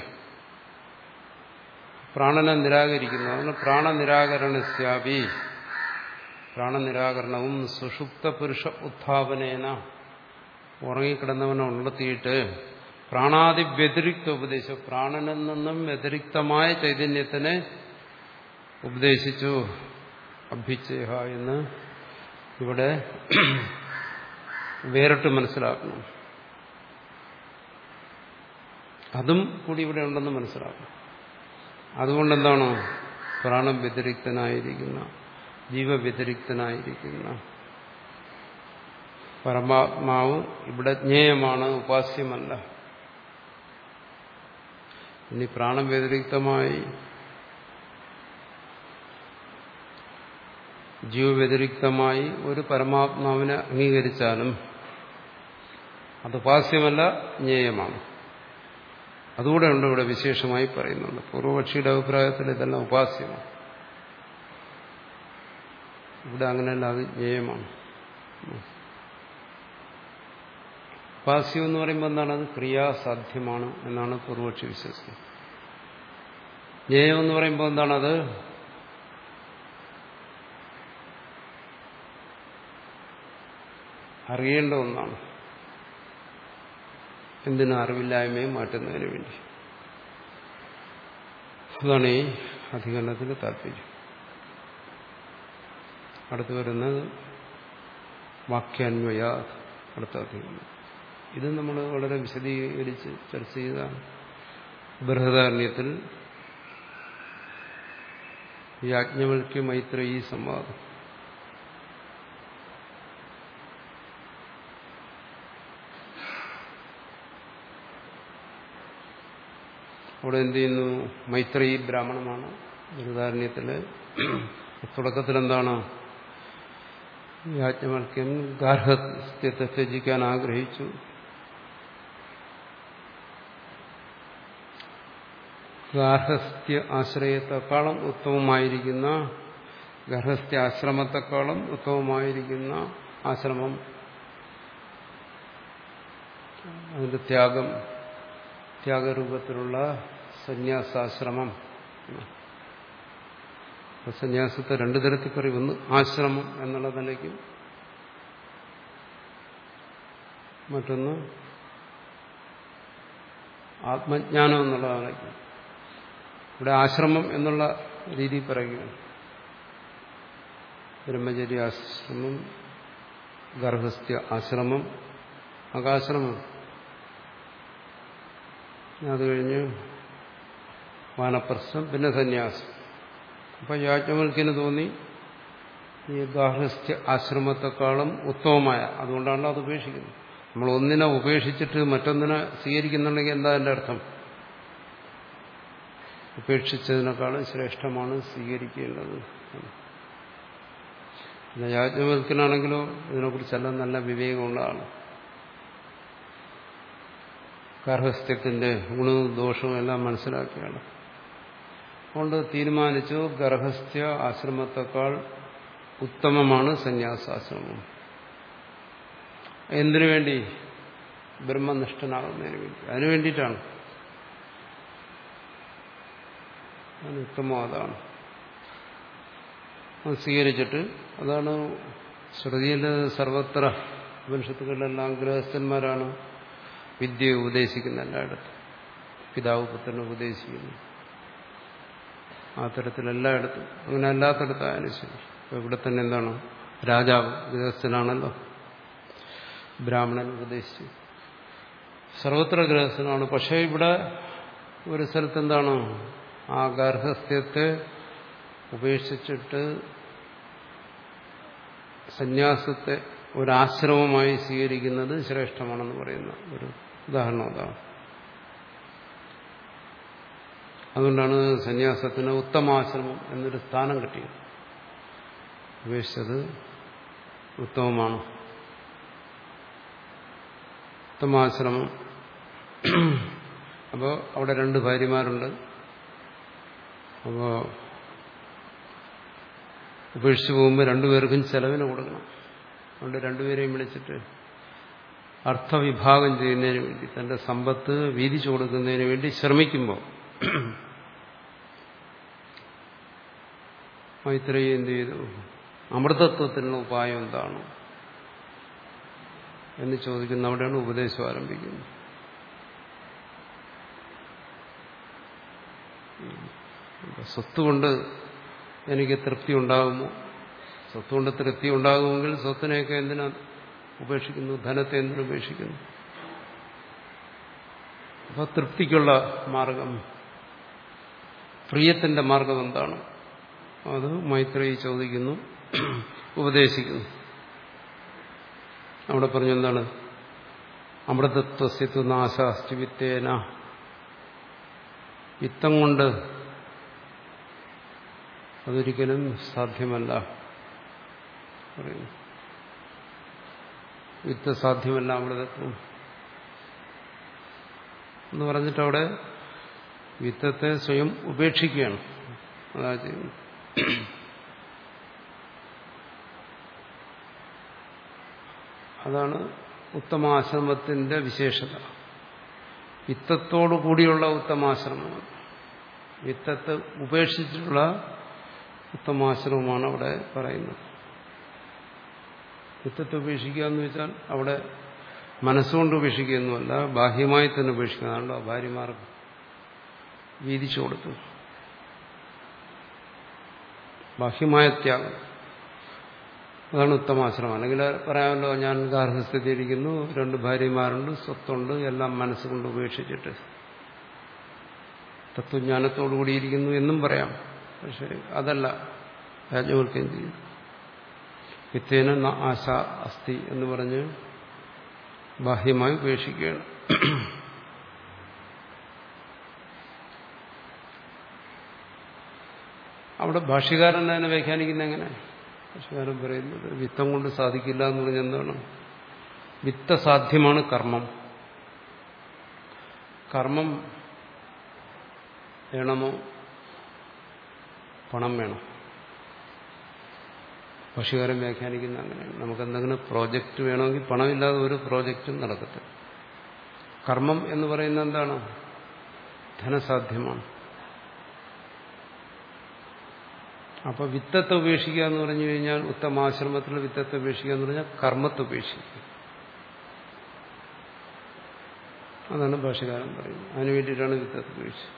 പ്രാണനെ നിരാകരിക്കുന്നു അതിന് പ്രാണനിരാകരണസ്യാപി പ്രാണനിരാകരണവും സുഷുപ്ത പുരുഷ ഉത്ഥാപനേന ഉറങ്ങിക്കിടന്നവനെ ഉണർത്തിയിട്ട് പ്രാണാദി വ്യതിരിക്ത ഉപദേശം പ്രാണനിൽ നിന്നും വ്യതിരിക്തമായ ചൈതന്യത്തിനെ ഉപദേശിച്ചു അഭ്യച്ചേഹ എന്ന് ഇവിടെ വേറിട്ട് മനസ്സിലാക്കണം അതും കൂടി ഇവിടെ ഉണ്ടെന്ന് മനസ്സിലാക്കണം അതുകൊണ്ട് എന്താണ് പ്രാണം വ്യതിരിക്തനായിരിക്കുന്ന ജീവവ്യതിരിക്തനായിരിക്കുന്ന പരമാത്മാവ് ഇവിടെ ജ്ഞേയമാണ് ഉപാസ്യമല്ല ഇനി പ്രാണം വ്യതിരിക്തമായി ജീവവ്യതിരിക്തമായി ഒരു പരമാത്മാവിനെ അംഗീകരിച്ചാലും അത് ഉപാസ്യമല്ല ജ്ഞേയമാണ് അതുകൂടെ ഉണ്ട് ഇവിടെ വിശേഷമായി പറയുന്നുണ്ട് പൂർവപക്ഷിയുടെ അഭിപ്രായത്തിൽ ഇതെല്ലാം ഉപാസ്യമാണ് ഇവിടെ അങ്ങനെയല്ല അത് ജ്ഞേയമാണ് ഉപാസ്യം എന്ന് പറയുമ്പോൾ എന്താണ് അത് ക്രിയാസാധ്യമാണ് എന്നാണ് പൂർവക്ഷി വിശ്വസിക്കുന്നത് ജ്ഞേയം എന്ന് പറയുമ്പോൾ എന്താണത് അറിയേണ്ട ഒന്നാണ് എന്തിനും അറിവില്ലായ്മയും മാറ്റുന്നതിന് വേണ്ടി അതാണ് ഈ അധികരണത്തിന്റെ താല്പര്യം അടുത്ത് വരുന്നത് വാക്യാന്വയ അടുത്ത അധികരണം ഇത് നമ്മൾ വളരെ വിശദീകരിച്ച് ചർച്ച ചെയ്തതാണ് ബൃഹദാരണ്യത്തിൽ യാജ്ഞവൽക്യ മൈത്രയി സംവാദം അവിടെ എന്ത് ചെയ്യുന്നു മൈത്രയി ബ്രാഹ്മണനാണ് ബൃഹദാരണ്യത്തില് തുടക്കത്തിൽ എന്താണ് യാജ്ഞവൽക്യൻ ഗാർഹസ്ഥ്യത്തെ ത്യജിക്കാൻ ആഗ്രഹിച്ചു ഗാർഹസ്ഥ്യ ആശ്രയത്തെക്കാളും ഉത്തമമായിരിക്കുന്ന ഗർഹസ്ഥ്യ ആശ്രമത്തെക്കാളും ഉത്തമമായിരിക്കുന്ന ആശ്രമം അതിന്റെ ത്യാഗം ത്യാഗരൂപത്തിലുള്ള സന്യാസാശ്രമം സന്യാസത്തെ രണ്ടു തരത്തിൽ പറയും ഒന്ന് ആശ്രമം എന്നുള്ള നിലയ്ക്കും മറ്റൊന്ന് ആത്മജ്ഞാനം എന്നുള്ള നിലയ്ക്കും ഇവിടെ ആശ്രമം എന്നുള്ള രീതി പറയുകയാണ് ബ്രഹ്മചര്യ ആശ്രമം ഗർഭസ്ഥ്യ ആശ്രമം അകാശ്രമം അത് കഴിഞ്ഞ് വാനപ്രസ്ഥം പിന്നെ സന്യാസം അപ്പം യാജ്ഞവൽക്കിന് തോന്നി ഈ ഗാർഹസ്ഥ്യ ആശ്രമത്തെക്കാളും ഉത്തമമായ അതുകൊണ്ടാണല്ലോ അത് ഉപേക്ഷിക്കുന്നത് നമ്മൾ ഒന്നിനെ ഉപേക്ഷിച്ചിട്ട് മറ്റൊന്നിനെ സ്വീകരിക്കുന്നുണ്ടെങ്കിൽ എന്താ എൻ്റെ അർത്ഥം ഉപേക്ഷിച്ചതിനേക്കാളും ശ്രേഷ്ഠമാണ് സ്വീകരിക്കേണ്ടത് പിന്നെ യാജ്ഞവൽക്കനാണെങ്കിലോ ഇതിനെക്കുറിച്ചെല്ലാം നല്ല വിവേകമുള്ള ആള് ഗർഭസ്ഥ്യത്തിന്റെ ഗുണവും ദോഷവും എല്ലാം മനസ്സിലാക്കിയാണ് അതുകൊണ്ട് തീരുമാനിച്ചു ഗർഭസ്ഥ്യ ആശ്രമത്തെക്കാൾ ഉത്തമമാണ് സന്യാസാശ്രമം എന്തിനു വേണ്ടി ബ്രഹ്മനിഷ്ഠനാകുന്നതിന് വേണ്ടി അതിനു വേണ്ടിയിട്ടാണ് അതിന് ഉത്തമം അതാണ് അത് സ്വീകരിച്ചിട്ട് അതാണ് ശ്രുതിയിൽ സർവത്ര ഉപനിഷത്തുകളിലെല്ലാം ഗൃഹസ്ഥന്മാരാണ് വിദ്യ ഉപദേശിക്കുന്ന എല്ലായിടത്തും പിതാവ് പുത്രനെ ഉപദേശിക്കുന്നു ആ തരത്തിൽ എല്ലായിടത്തും അങ്ങനെ അല്ലാത്തടത്തായാലും ശരി ഇവിടെ തന്നെ എന്താണ് രാജാവ് ഗൃഹസ്ഥനാണല്ലോ ബ്രാഹ്മണൻ ഉപദേശിച്ചു സർവത്ര ഗൃഹസ്ഥനാണ് പക്ഷേ ഇവിടെ ഒരു സ്ഥലത്ത് എന്താണ് ആ ഗാർഹസ്ഥ്യത്തെ ഉപേക്ഷിച്ചിട്ട് സന്യാസത്തെ ഒരാശ്രമമായി സ്വീകരിക്കുന്നത് ശ്രേഷ്ഠമാണെന്ന് പറയുന്ന ഒരു ഉദാഹരണം അതാണ് അതുകൊണ്ടാണ് സന്യാസത്തിന് ഉത്തമാശ്രമം എന്നൊരു സ്ഥാനം കിട്ടിയത് ഉപേക്ഷിച്ചത് ഉത്തമമാണ് ഉത്തമാശ്രമം അപ്പോൾ അവിടെ രണ്ട് ഭാര്യമാരുണ്ട് അപ്പോൾ ഉപേക്ഷിച്ച് പോകുമ്പോൾ രണ്ടുപേർക്കും ചെലവിന് കൊടുക്കണം അതുകൊണ്ട് രണ്ടുപേരെയും വിളിച്ചിട്ട് അർത്ഥവിഭാഗം ചെയ്യുന്നതിന് വേണ്ടി തന്റെ സമ്പത്ത് വീതിച്ചു കൊടുക്കുന്നതിന് വേണ്ടി ശ്രമിക്കുമ്പോൾ മൈത്രേയി എന്ത് ചെയ്തു അമൃതത്വത്തിനുള്ള ഉപായം എന്താണ് എന്ന് ചോദിക്കുന്ന അവിടെയാണ് ഉപദേശം ആരംഭിക്കുന്നത് സ്വത്ത് കൊണ്ട് എനിക്ക് തൃപ്തി ഉണ്ടാകുമോ സ്വത്ത് കൊണ്ട് തൃപ്തി ഉണ്ടാകുമെങ്കിൽ സ്വത്തിനെയൊക്കെ എന്തിനാ ഉപേക്ഷിക്കുന്നു ധനത്തെ എന്തിനു ഉപേക്ഷിക്കുന്നു അപ്പൊ തൃപ്തിക്കുള്ള മാർഗം പ്രിയത്തിന്റെ മാർഗം എന്താണ് അത് മൈത്രേയി ചോദിക്കുന്നു ഉപദേശിക്കുന്നു അവിടെ പറഞ്ഞു എന്താണ് അമൃതത്വസ്യത്വ നാശാസ്തി വിത്തേന വിത്തം കൊണ്ട് അതൊരിക്കലും സാധ്യമല്ല പറയുന്നു വിത്ത് സാധ്യമല്ല അമൃതത്വം എന്ന് പറഞ്ഞിട്ട് അവിടെ വിത്തത്തെ സ്വയം ഉപേക്ഷിക്കുകയാണ് അതാ ചെയ്യുന്നത് അതാണ് ഉത്തമാശ്രമത്തിന്റെ വിശേഷത വിത്തത്തോടു കൂടിയുള്ള ഉത്തമാശ്രമം വിത്തത്തെ ഉപേക്ഷിച്ചിട്ടുള്ള ഉത്തമാശ്രമമാണ് അവിടെ പറയുന്നത് വിത്തത്തെ ഉപേക്ഷിക്കുക എന്ന് വെച്ചാൽ അവിടെ മനസ്സുകൊണ്ട് ഉപേക്ഷിക്കുകയൊന്നുമല്ല ബാഹ്യമായി തന്നെ ഉപേക്ഷിക്കുന്നതാണല്ലോ ഭാര്യമാർക്ക് വീതിച്ചു കൊടുത്തു ബാഹ്യമായ ത്യാഗം അതാണ് ഉത്തമാശ്രമം അല്ലെങ്കിൽ പറയാമല്ലോ ഞാൻ ഗാർഹസ്ഥിതിയിരിക്കുന്നു രണ്ട് ഭാര്യമാരുണ്ട് സ്വത്തുണ്ട് എല്ലാം മനസ്സുകൊണ്ട് ഉപേക്ഷിച്ചിട്ട് തത്വജ്ഞാനത്തോടു കൂടിയിരിക്കുന്നു എന്നും പറയാം പക്ഷെ അതല്ല രാജവൽക്കം ചെയ്യുന്നു വിത്തേന ആശ അസ്ഥി എന്ന് പറഞ്ഞ് ബാഹ്യമായി ഉപേക്ഷിക്കുകയാണ് അവിടെ ഭാഷ്യകാരൻ അതിനെ വ്യാഖ്യാനിക്കുന്ന എങ്ങനെ ഭാഷ്യകാരൻ പറയുന്നത് വിത്തം കൊണ്ട് സാധിക്കില്ല എന്ന് പറഞ്ഞ എന്താണ് വിത്തസാധ്യമാണ് കർമ്മം കർമ്മം വേണമോ പണം വേണം ഭാഷകാരൻ വ്യാഖ്യാനിക്കുന്ന അങ്ങനെയാണ് നമുക്ക് എന്തെങ്കിലും പ്രോജക്റ്റ് വേണമെങ്കിൽ പണമില്ലാതെ ഒരു പ്രോജക്റ്റും നടക്കത്തില്ല കർമ്മം എന്ന് പറയുന്നത് എന്താണ് ധനസാധ്യമാണ് അപ്പൊ വിത്തത്തെ ഉപേക്ഷിക്കുക എന്ന് പറഞ്ഞു കഴിഞ്ഞാൽ ഉത്തമാശ്രമത്തിൽ വിത്തത്തെ ഉപേക്ഷിക്കുക എന്ന് പറഞ്ഞാൽ കർമ്മത്തെ ഉപേക്ഷിക്കുക അതാണ് ഭാഷകാരൻ പറയുന്നത് അതിനു വേണ്ടിയിട്ടാണ് വിത്തത്തെ ഉപേക്ഷിച്ചത്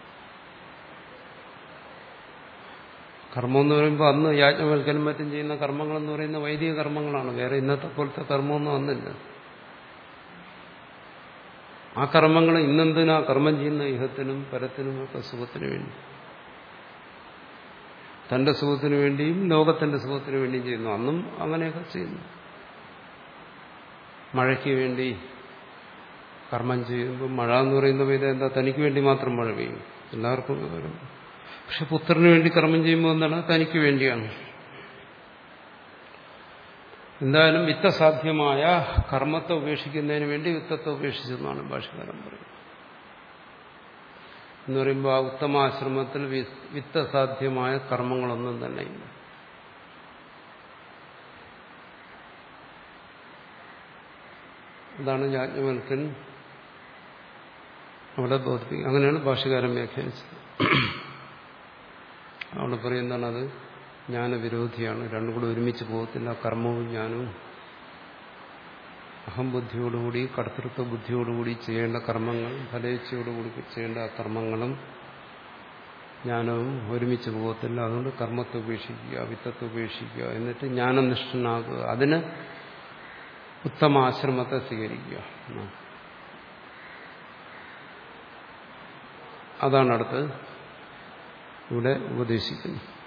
കർമ്മം എന്ന് പറയുമ്പോൾ അന്ന് യാജ്ഞവൽക്കനും മറ്റും ചെയ്യുന്ന കർമ്മങ്ങളെന്ന് പറയുന്ന വൈദിക കർമ്മങ്ങളാണ് വേറെ ഇന്നത്തെ പോലത്തെ കർമ്മമൊന്നും അന്നില്ല ആ കർമ്മങ്ങൾ ഇന്നെന്തിനാ കർമ്മം ചെയ്യുന്ന ഇഹത്തിനും പരത്തിനും ഒക്കെ സുഖത്തിനു വേണ്ടി തന്റെ സുഖത്തിനു വേണ്ടിയും ലോകത്തിന്റെ സുഖത്തിനു വേണ്ടിയും ചെയ്യുന്നു അന്നും അങ്ങനെയൊക്കെ ചെയ്യുന്നു മഴയ്ക്ക് വേണ്ടി കർമ്മം ചെയ്യുമ്പോൾ മഴ എന്ന് പറയുന്ന ഇത് എന്താ തനിക്ക് വേണ്ടി മാത്രം മഴ പെയ്യും എല്ലാവർക്കും വരും പക്ഷെ പുത്രന് വേണ്ടി കർമ്മം ചെയ്യുമ്പോൾ എന്താണ് തനിക്ക് വേണ്ടിയാണ് എന്തായാലും വിത്തസാധ്യമായ കർമ്മത്തെ ഉപേക്ഷിക്കുന്നതിന് വേണ്ടി വിത്തത്തെ ഉപേക്ഷിച്ചെന്നാണ് ഭാഷകാരൻ പറയുന്നത് എന്ന് പറയുമ്പോൾ ആ ഉത്തമാശ്രമത്തിൽ വിത്തസാധ്യമായ കർമ്മങ്ങളൊന്നും തന്നെ ഇല്ല അതാണ് യാജ്ഞവൽക്കൻ അവിടെ ബോധിപ്പിക്കുക അങ്ങനെയാണ് ഭാഷകാരൻ വ്യാഖ്യാനിച്ചത് അവിടെ പറയുന്നതാണ് അത് ജ്ഞാനവിരോധിയാണ് രണ്ടും കൂടെ ഒരുമിച്ച് പോകത്തില്ല കർമ്മവും ജ്ഞാനവും അഹംബുദ്ധിയോടുകൂടി കർത്തൃത്വ ബുദ്ധിയോടുകൂടി ചെയ്യേണ്ട കർമ്മങ്ങൾ ഫലേച്ഛയോടുകൂടി ചെയ്യേണ്ട കർമ്മങ്ങളും ജ്ഞാനവും ഒരുമിച്ച് പോകത്തില്ല അതുകൊണ്ട് കർമ്മത്തെ ഉപേക്ഷിക്കുക വിത്തത്തെ ഉപേക്ഷിക്കുക എന്നിട്ട് ജ്ഞാനനിഷ്ഠനാകുക അതിന് ഉത്തമ ആശ്രമത്തെ സ്വീകരിക്കുക അതാണ് അടുത്ത് ഇവിടെ ഉപദേശിക്കുന്നത്